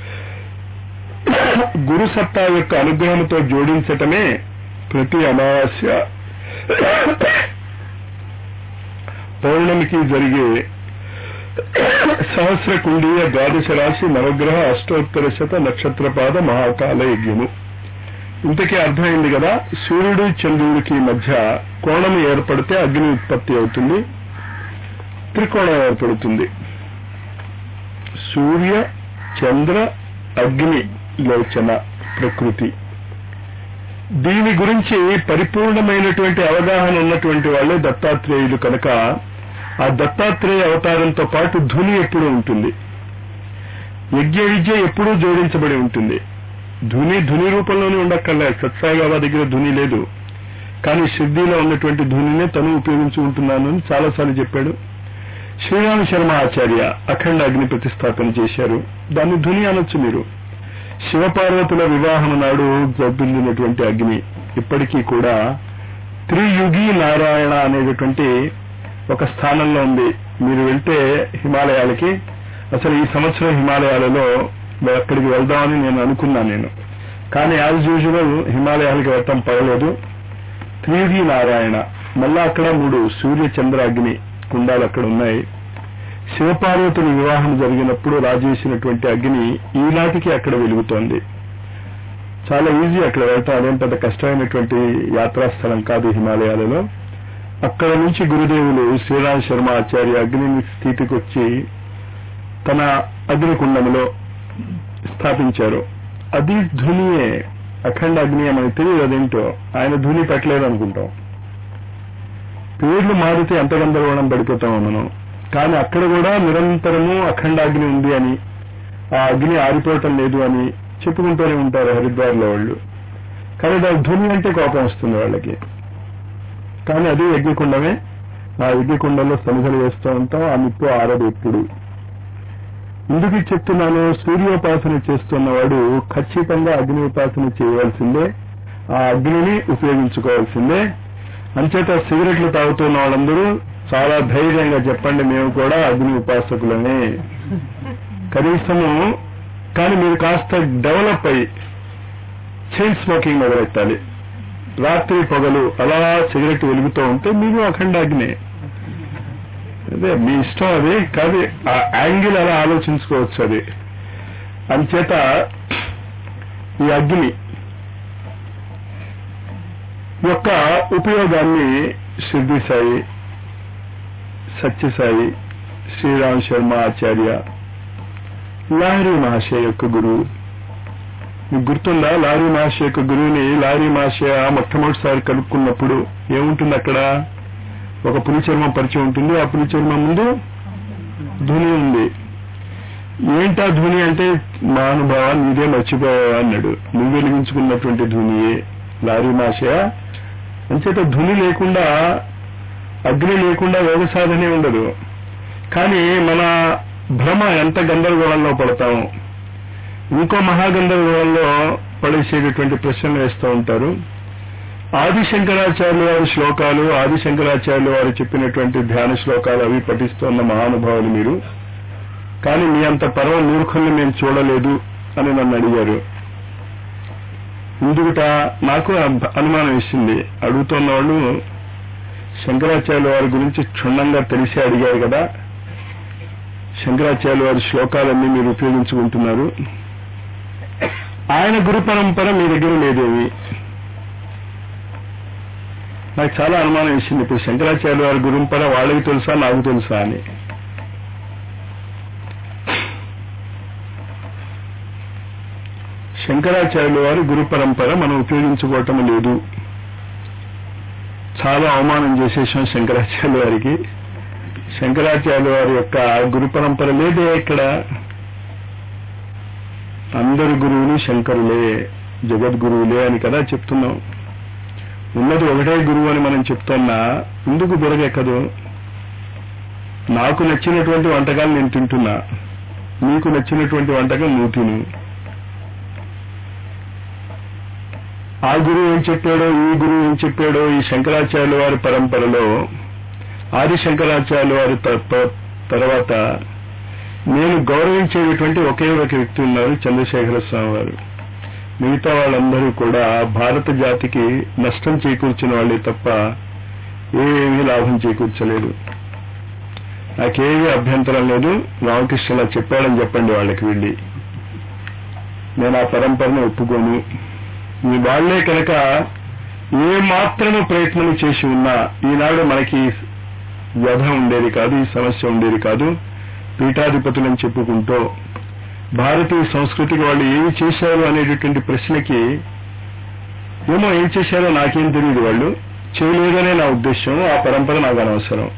గురు సత్తా యొక్క అనుగ్రహంతో జోడించటమే ప్రతి అమావాస్య పౌర్ణమికి జరిగే సహస్ర కుండీయ ద్వాదశ రాశి నవగ్రహ అష్టోత్తర శత నక్షత్రపాద మహాకాల యజ్ఞము ఇంతకీ అర్థమైంది కదా సూర్యుడు చంద్రుడికి మధ్య కోణం ఏర్పడితే అగ్ని ఉత్పత్తి అవుతుంది త్రికోణం ఏర్పడుతుంది సూర్య చంద్ర అగ్ని లోచన ప్రకృతి దీని గురించి పరిపూర్ణమైనటువంటి అవగాహన ఉన్నటువంటి వాళ్ళే దత్తాత్రేయులు కనుక ఆ దత్తాత్రేయ అవతారంతో పాటు ధుని ఎప్పుడూ ఉంటుంది యజ్ఞ విద్య ఎప్పుడూ జోడించబడి ఉంటుంది ధుని ధుని రూపంలోనే ఉండక్కర్లే సత్సాయిబాబా దగ్గర ధుని లేదు కానీ సిద్ధిలో ఉన్నటువంటి ధునినే తను ఉపయోగించుకుంటున్నాను అని చాలాసార్లు చెప్పాడు శ్రీరామ శర్మ ఆచార్య అఖండ అగ్ని ప్రతిష్టాపన చేశారు దాన్ని ధుని అనొచ్చు మీరు శివపార్వతుల వివాహం నాడు జరుపుతున్నటువంటి అగ్ని ఇప్పటికీ కూడా త్రియుగి నారాయణ అనేటటువంటి ఒక స్థానంలో ఉంది మీరు వెళ్తే హిమాలయాలకి అసలు ఈ సంవత్సరం హిమాలయాలలో అక్కడికి వెళ్దామని నేను అనుకున్నాను నేను కానీ యాజ్ యూజువల్ హిమాలయాలకి వెళ్ళటం పడలేదు త్రియుగి నారాయణ మళ్ళా అక్కడ మూడు సూర్య చంద్ర అగ్ని కుండాలు అక్కడ ఉన్నాయి శివపార్వతుల వివాహం జరిగినప్పుడు రాజేసినటువంటి అగ్ని ఈనాటికి అక్కడ వెలుగుతోంది చాలా ఈజీ అక్కడ వెళ్తాం అదేం పెద్ద కష్టమైనటువంటి యాత్రాస్థలం కాదు హిమాలయాలలో అక్కడ నుంచి గురుదేవులు శ్రీరామ్ శర్మ ఆచార్య అగ్ని స్థితికి వచ్చి తన అగ్నికుండములో స్థాపించారు అది ధునియే అఖండ అగ్ని మనకు తెలియదు అదేంటో ఆయన ధుని పెట్టలేదు అనుకుంటాం పేర్లు మారితే ఎంత గందరగోళం పడిపోతామో మనం కానీ అక్కడ కూడా నిరంతరము అఖండ అగ్ని ఉంది అని ఆ అగ్ని ఆరిపోవటం లేదు అని చెప్పుకుంటూనే ఉంటారు హరిద్వార్లో వాళ్ళు కానీ దాని ధుని అంటే కోపం వస్తుంది వాళ్ళకి కానీ అది యజ్ఞకుండమే ఆ యజ్ఞకుండంలో సమిధలు వేస్తూ ఉంటాం ఆ నిప్పు ఆరదు ఎప్పుడు ఎందుకు ఇది చెప్తున్నాను సూర్యోపాసన చేస్తున్నవాడు ఖచ్చితంగా అగ్ని ఉపాసన చేయవలసిందే ఆ అగ్నిని ఉపయోగించుకోవాల్సిందే అంచేత సిగరెట్లు తాగుతున్న వాళ్ళందరూ చాలా ధైర్యంగా చెప్పండి మేము కూడా అగ్ని ఉపాసకులమే కనీసము కానీ మీరు కాస్త డెవలప్ అయ్యి చైన్ స్మోకింగ్ మొదలెట్టాలి రాత్రి పొగలు అలా సిగరెట్ వెలుగుతూ ఉంటే మీరు అఖండ అగ్నే అదే మీ ఇష్టం అది కానీ ఆ యాంగిల్ అలా ఆలోచించుకోవచ్చు అది అంచేత ఈ అగ్ని యొక్క ఉపయోగాన్ని సిద్ధి సాయి సత్యసాయి శ్రీరామ్ శర్మ ఆచార్య లాహరి మహాశయ యొక్క గురువు మీకు గుర్తుందా లారీ మహాశయ యొక్క గురువుని లారీ మహాశయ మొట్టమొదటిసారి కలుపుకున్నప్పుడు ఏముంటుంది అక్కడ ఒక పులి చర్మం పరిచయం ఉంటుంది ఆ పులి చర్మం ముందు ధుని ఉంది ఏంటా ధుని అంటే మా అనుభవ నీదే మర్చిపోయావా అన్నాడు నువ్వు వెలిగించుకున్నటువంటి ధునియే లారీ మాషయ అంచేత ధుని లేకుండా అగ్ని లేకుండా యోగ సాధనే ఉండదు కానీ మన భ్రమ ఎంత గందరగోళంలో పడతాము ఇంకో మహాగంధర్వంలో పడేసేటటువంటి ప్రశ్నలు వేస్తూ ఉంటారు ఆదిశంకరాచార్యుల వారి శ్లోకాలు ఆదిశంకరాచార్యుల వారు చెప్పినటువంటి ధ్యాన శ్లోకాలు అవి పఠిస్తున్న మహానుభావులు మీరు కానీ మీ అంత పరమ మూర్ఖుల్ని మేము చూడలేదు అని నన్ను అడిగారు ఎందుకుట నాకు అబ్- అనుమానం ఇచ్చింది అడుగుతున్న వాళ్ళు శంకరాచార్యుల వారి గురించి క్షుణ్ణంగా తెలిసి అడిగారు కదా శంకరాచార్యుల వారి శ్లోకాలన్నీ మీరు ఉపయోగించుకుంటున్నారు ఆయన గురు పరంపర మీ దగ్గర లేదేమి నాకు చాలా అనుమానం ఇచ్చింది ఇప్పుడు శంకరాచార్య వారి గురుంపర వాళ్ళకి తెలుసా నాకు తెలుసా అని శంకరాచార్యుల వారి గురు పరంపర మనం ఉపయోగించుకోవటం లేదు చాలా అవమానం చేసేసాం శంకరాచార్యుల వారికి శంకరాచార్యుల వారి యొక్క గురు పరంపర లేదే ఇక్కడ అందరు గురువులు శంకరులే జగద్గురువులే అని కదా చెప్తున్నాం ఉన్నది ఒకటే గురువు అని మనం చెప్తున్నా ఎందుకు బురగెక్కదు నాకు నచ్చినటువంటి వంటకాలు నేను తింటున్నా నీకు నచ్చినటువంటి వంటకం నువ్వు తిను ఆ గురువు ఏం చెప్పాడో ఈ గురువు ఏం చెప్పాడో ఈ శంకరాచార్యుల వారి పరంపరలో ఆది శంకరాచార్యుల వారి త- తర్వాత నేను గౌరవించేటటువంటి ఒకే ఒక వ్యక్తి ఉన్నారు చంద్రశేఖర స్వామి వారు మిగతా వాళ్ళందరూ కూడా భారత జాతికి నష్టం చేకూర్చిన వాళ్ళే తప్ప ఏమీ లాభం చేకూర్చలేదు నాకేమీ అభ్యంతరం లేదు రామకృష్ణ ఇలా చెప్పాడని చెప్పండి వాళ్ళకి వెళ్ళి నేను ఆ పరంపరను ఒప్పుకోను మీ వాళ్లే కనుక ఏ మాత్రము ప్రయత్నం చేసి ఉన్నా ఈనాడు మనకి వ్యధ ఉండేది కాదు ఈ సమస్య ఉండేది కాదు పీఠాధిపతులని చెప్పుకుంటూ భారతీయ సంస్కృతికి వాళ్ళు ఏమి చేశారు అనేటటువంటి ప్రశ్నకి ఏమో ఏం చేశారో నాకేం తెలియదు వాళ్ళు చేయలేదనే నా ఉద్దేశం ఆ పరంపర నాకు అనవసరం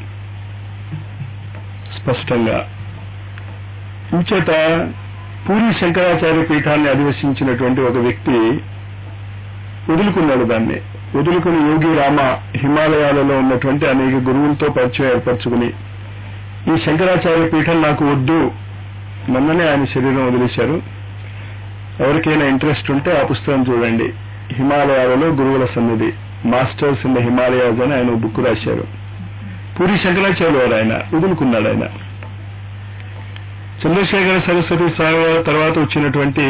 స్పష్టంగా ఇంచేత పూరి శంకరాచార్య పీఠాన్ని అధివసించినటువంటి ఒక వ్యక్తి వదులుకున్నాడు దాన్ని వదులుకుని యోగి రామ హిమాలయాలలో ఉన్నటువంటి అనేక గురువులతో పరిచయం ఏర్పరచుకుని ఈ శంకరాచార్య పీఠం నాకు వద్దు మొన్ననే ఆయన శరీరం వదిలేశారు ఎవరికైనా ఇంట్రెస్ట్ ఉంటే ఆ పుస్తకం చూడండి హిమాలయాలలో గురువుల సన్నిధి మాస్టర్స్ ఇన్ ద హిమాలయాస్ అని ఆయన బుక్ రాశారు పూరి శంకరాచార్యులు వారు ఆయన వదులుకున్నాడు ఆయన చంద్రశేఖర సరస్వతి స్వామి వారి తర్వాత వచ్చినటువంటి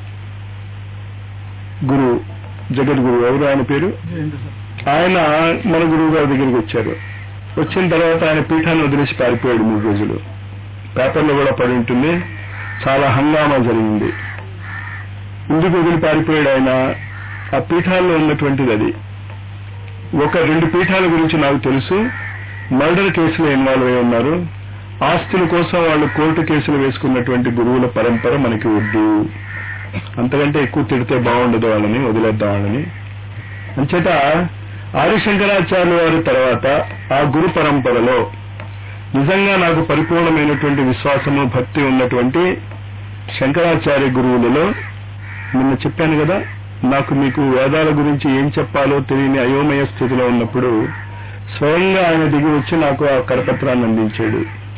గురువు జగద్గురు ఎవరు ఆయన పేరు ఆయన మన గురువు గారి దగ్గరికి వచ్చారు వచ్చిన తర్వాత ఆయన పీఠాన్ని వదిలేసి పారిపోయాడు మూడు రోజులు పేపర్లో కూడా పడి ఉంటుంది చాలా హంగామా జరిగింది ఎందుకు వదిలి పారిపోయాడు ఆయన ఆ పీఠాల్లో ఉన్నటువంటిది అది ఒక రెండు పీఠాల గురించి నాకు తెలుసు మర్డర్ కేసులో ఇన్వాల్వ్ అయి ఉన్నారు ఆస్తుల కోసం వాళ్ళు కోర్టు కేసులు వేసుకున్నటువంటి గురువుల పరంపర మనకి వద్దు అంతకంటే ఎక్కువ తిడితే బాగుండదు వాళ్ళని వదిలేద్దాం వాళ్ళని అంచేత ఆదిశంకరాచార్య వారి తర్వాత ఆ గురు పరంపరలో నిజంగా నాకు పరిపూర్ణమైనటువంటి విశ్వాసము భక్తి ఉన్నటువంటి శంకరాచార్య గురువులలో నిన్న చెప్పాను కదా నాకు మీకు వేదాల గురించి ఏం చెప్పాలో తెలియని అయోమయ స్థితిలో ఉన్నప్పుడు స్వయంగా ఆయన దిగి వచ్చి నాకు ఆ కరపత్రాన్ని అందించాడు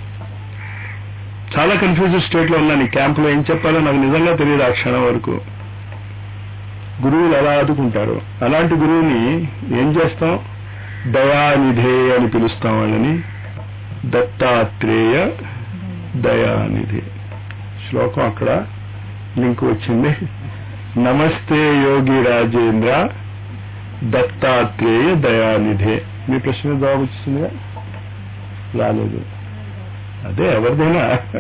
చాలా కన్ఫ్యూజ్ స్టేట్ లో ఉన్నాను ఈ క్యాంపులో ఏం చెప్పాలో నాకు నిజంగా తెలియదు ఆ క్షణం వరకు గురువులు ఎలా ఆదుకుంటారు అలాంటి గురువుని ఏం చేస్తాం దయానిధే అని పిలుస్తాం వాళ్ళని దత్తాత్రేయ దయానిధి శ్లోకం అక్కడ లింక్ వచ్చింది నమస్తే యోగి రాజేంద్ర దత్తాత్రేయ దయానిధే మీ ప్రశ్న జవాబు వచ్చిందిగా రాలేదు అదే ఎవరిదైనా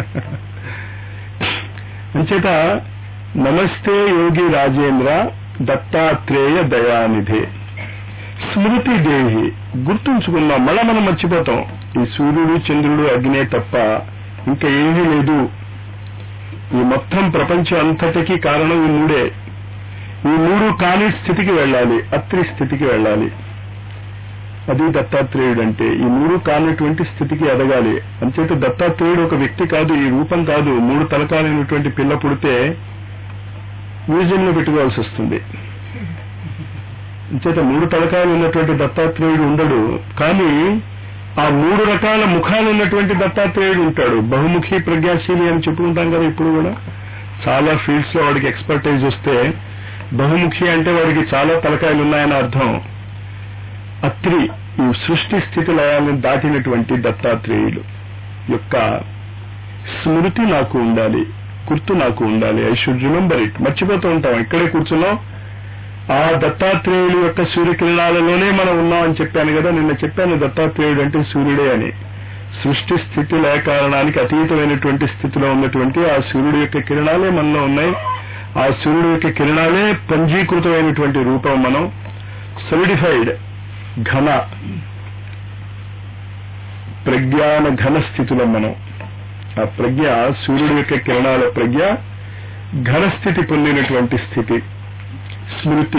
అంచేత నమస్తే యోగి రాజేంద్ర దత్తాత్రేయ దయానిధే స్మృతి దేహి గుర్తుంచుకున్నాం మళ్ళా మనం మర్చిపోతాం ఈ సూర్యుడు చంద్రుడు అగ్నే తప్ప ఇంకా ఏమీ లేదు ఈ మొత్తం ప్రపంచం అంతటికీ కారణం ఈ మూడే ఈ మూడు కాని స్థితికి వెళ్ళాలి అత్రి స్థితికి వెళ్ళాలి అది దత్తాత్రేయుడు అంటే ఈ మూడు కానటువంటి స్థితికి ఎదగాలి అంచేత దత్తాత్రేయుడు ఒక వ్యక్తి కాదు ఈ రూపం కాదు మూడు తలకాలైనటువంటి పిల్ల పుడితే మ్యూజియంలో పెట్టుకోవాల్సి వస్తుంది అంచేత మూడు తలకాయలు ఉన్నటువంటి దత్తాత్రేయుడు ఉండడు కానీ ఆ మూడు రకాల ముఖాలు ఉన్నటువంటి దత్తాత్రేయుడు ఉంటాడు బహుముఖి ప్రజ్ఞాశీలి అని చెప్పుకుంటాం కదా ఇప్పుడు కూడా చాలా ఫీల్డ్స్ లో వాడికి ఎక్స్పర్టైజ్ వస్తే బహుముఖి అంటే వాడికి చాలా తలకాయలు ఉన్నాయని అర్థం అత్రి ఈ సృష్టి స్థితి లయాలను దాటినటువంటి దత్తాత్రేయులు యొక్క స్మృతి నాకు ఉండాలి గుర్తు నాకు ఉండాలి ఐ షుడ్ రిమెంబర్ ఇట్ మర్చిపోతూ ఉంటాం ఇక్కడే కూర్చున్నాం ఆ దత్తాత్రేయుడు యొక్క సూర్యకిరణాలలోనే మనం ఉన్నాం అని చెప్పాను కదా నిన్న చెప్పాను దత్తాత్రేయుడు అంటే సూర్యుడే అని సృష్టి స్థితి లయ కారణానికి అతీతమైనటువంటి స్థితిలో ఉన్నటువంటి ఆ సూర్యుడు యొక్క కిరణాలే మనలో ఉన్నాయి ఆ సూర్యుడు యొక్క కిరణాలే పంజీకృతమైనటువంటి రూపం మనం సొలిడిఫైడ్ ఘన ప్రజ్ఞాన ఘన స్థితిలో మనం ఆ ప్రజ్ఞ సూర్యుడు యొక్క కిరణాల ప్రజ్ఞ ఘనస్థితి పొందినటువంటి స్థితి స్మృతి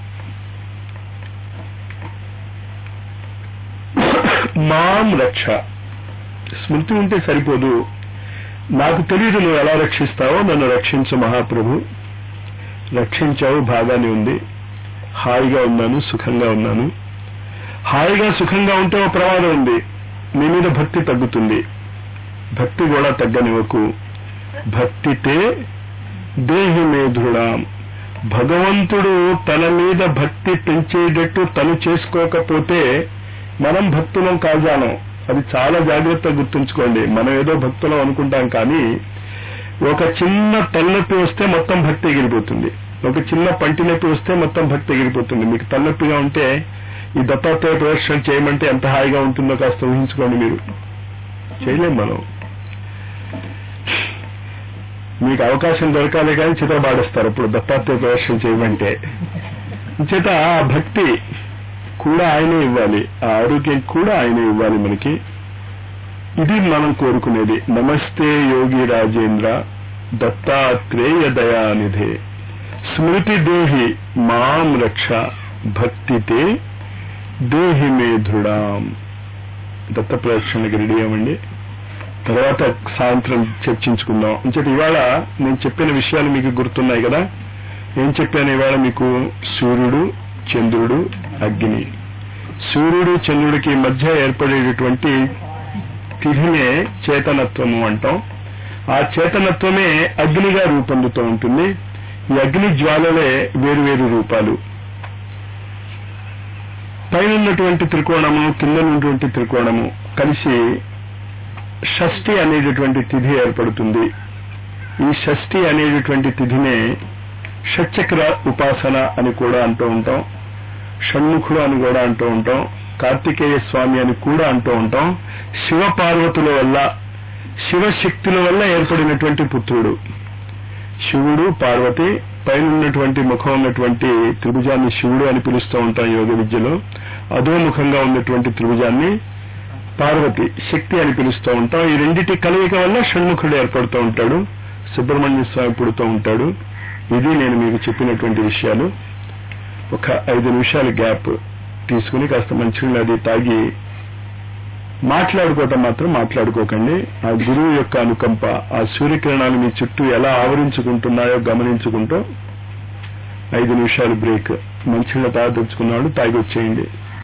మాం రక్ష స్మృతి ఉంటే సరిపోదు నాకు తెలియదు నువ్వు ఎలా రక్షిస్తావో నన్ను రక్షించు మహాప్రభు రక్షించావు బాగానే ఉంది హాయిగా ఉన్నాను సుఖంగా ఉన్నాను హాయిగా సుఖంగా ఉంటే ఒక ప్రమాదం ఉంది నీ మీద భక్తి తగ్గుతుంది భక్తి కూడా తగ్గనివ్వకు భక్తితే దేహి మే దృఢాం భగవంతుడు తన మీద భక్తి పెంచేటట్టు తను చేసుకోకపోతే మనం భక్తులం కాజానం అది చాలా జాగ్రత్తగా గుర్తుంచుకోండి మనం ఏదో భక్తులం అనుకుంటాం కానీ ఒక చిన్న తలనొప్పి వస్తే మొత్తం భక్తి ఎగిరిపోతుంది ఒక చిన్న పంటి నొప్పి వస్తే మొత్తం భక్తి ఎగిరిపోతుంది మీకు తలనొప్పిగా ఉంటే ఈ దత్తాత్రేయ ప్రదర్శన చేయమంటే ఎంత హాయిగా ఉంటుందో కాస్త ఊహించుకోండి మీరు చేయలేం మనం మీకు అవకాశం దొరకాలి కానీ చిత్రపాడిస్తారు ఇప్పుడు దత్తాత్రేయ ప్రదర్శన చేయమంటే చేత ఆ భక్తి కూడా ఆయనే ఇవ్వాలి ఆ ఆరోగ్యం కూడా ఆయనే ఇవ్వాలి మనకి ఇది మనం కోరుకునేది నమస్తే యోగి రాజేంద్ర దత్తాత్రేయ దయానిధే స్మృతి దేహి మాం రక్ష భక్తితే దేహి మే దృఢాం దత్త ప్రదక్షిణకి రెడీ అవ్వండి తర్వాత సాయంత్రం చర్చించుకుందాం ఇంకటి ఇవాళ నేను చెప్పిన విషయాలు మీకు గుర్తున్నాయి కదా ఏం చెప్పాను ఇవాళ మీకు సూర్యుడు చంద్రుడు అగ్ని సూర్యుడు చంద్రుడికి మధ్య ఏర్పడేటటువంటి తిథినే చేతనత్వము అంటాం ఆ చేతనత్వమే అగ్నిగా రూపొందుతూ ఉంటుంది ఈ అగ్ని జ్వాలలే వేరు వేరు రూపాలు పైన ఉన్నటువంటి త్రికోణము కింద ఉన్నటువంటి త్రికోణము కలిసి షష్ఠి అనేటటువంటి తిథి ఏర్పడుతుంది ఈ షష్ఠి అనేటటువంటి తిథినే షట్చక్ర ఉపాసన అని కూడా అంటూ ఉంటాం షణ్ముఖుడు అని కూడా అంటూ ఉంటాం కార్తికేయ స్వామి అని కూడా అంటూ ఉంటాం శివ పార్వతుల వల్ల శివశక్తుల వల్ల ఏర్పడినటువంటి పుత్రుడు శివుడు పార్వతి పైన ఉన్నటువంటి ముఖం ఉన్నటువంటి త్రిభుజాన్ని శివుడు అని పిలుస్తూ ఉంటాం యోగ విద్యలో అధోముఖంగా ఉన్నటువంటి త్రిభుజాన్ని పార్వతి శక్తి అని పిలుస్తూ ఉంటాం ఈ రెండిటి కలయిక వల్ల షణ్ముఖుడు ఏర్పడుతూ ఉంటాడు సుబ్రహ్మణ్య స్వామి పుడుతూ ఉంటాడు ఇది నేను మీకు చెప్పినటువంటి విషయాలు ఒక ఐదు నిమిషాల గ్యాప్ తీసుకుని కాస్త మంచినీళ్ళు అది తాగి మాట్లాడుకోవటం మాత్రం మాట్లాడుకోకండి ఆ గురువు యొక్క అనుకంప ఆ సూర్యకిరణాలు మీ చుట్టూ ఎలా ఆవరించుకుంటున్నాయో గమనించుకుంటూ ఐదు నిమిషాలు బ్రేక్ మంచిగా తాగదలుచుకున్నాడు తాగి వచ్చేయండి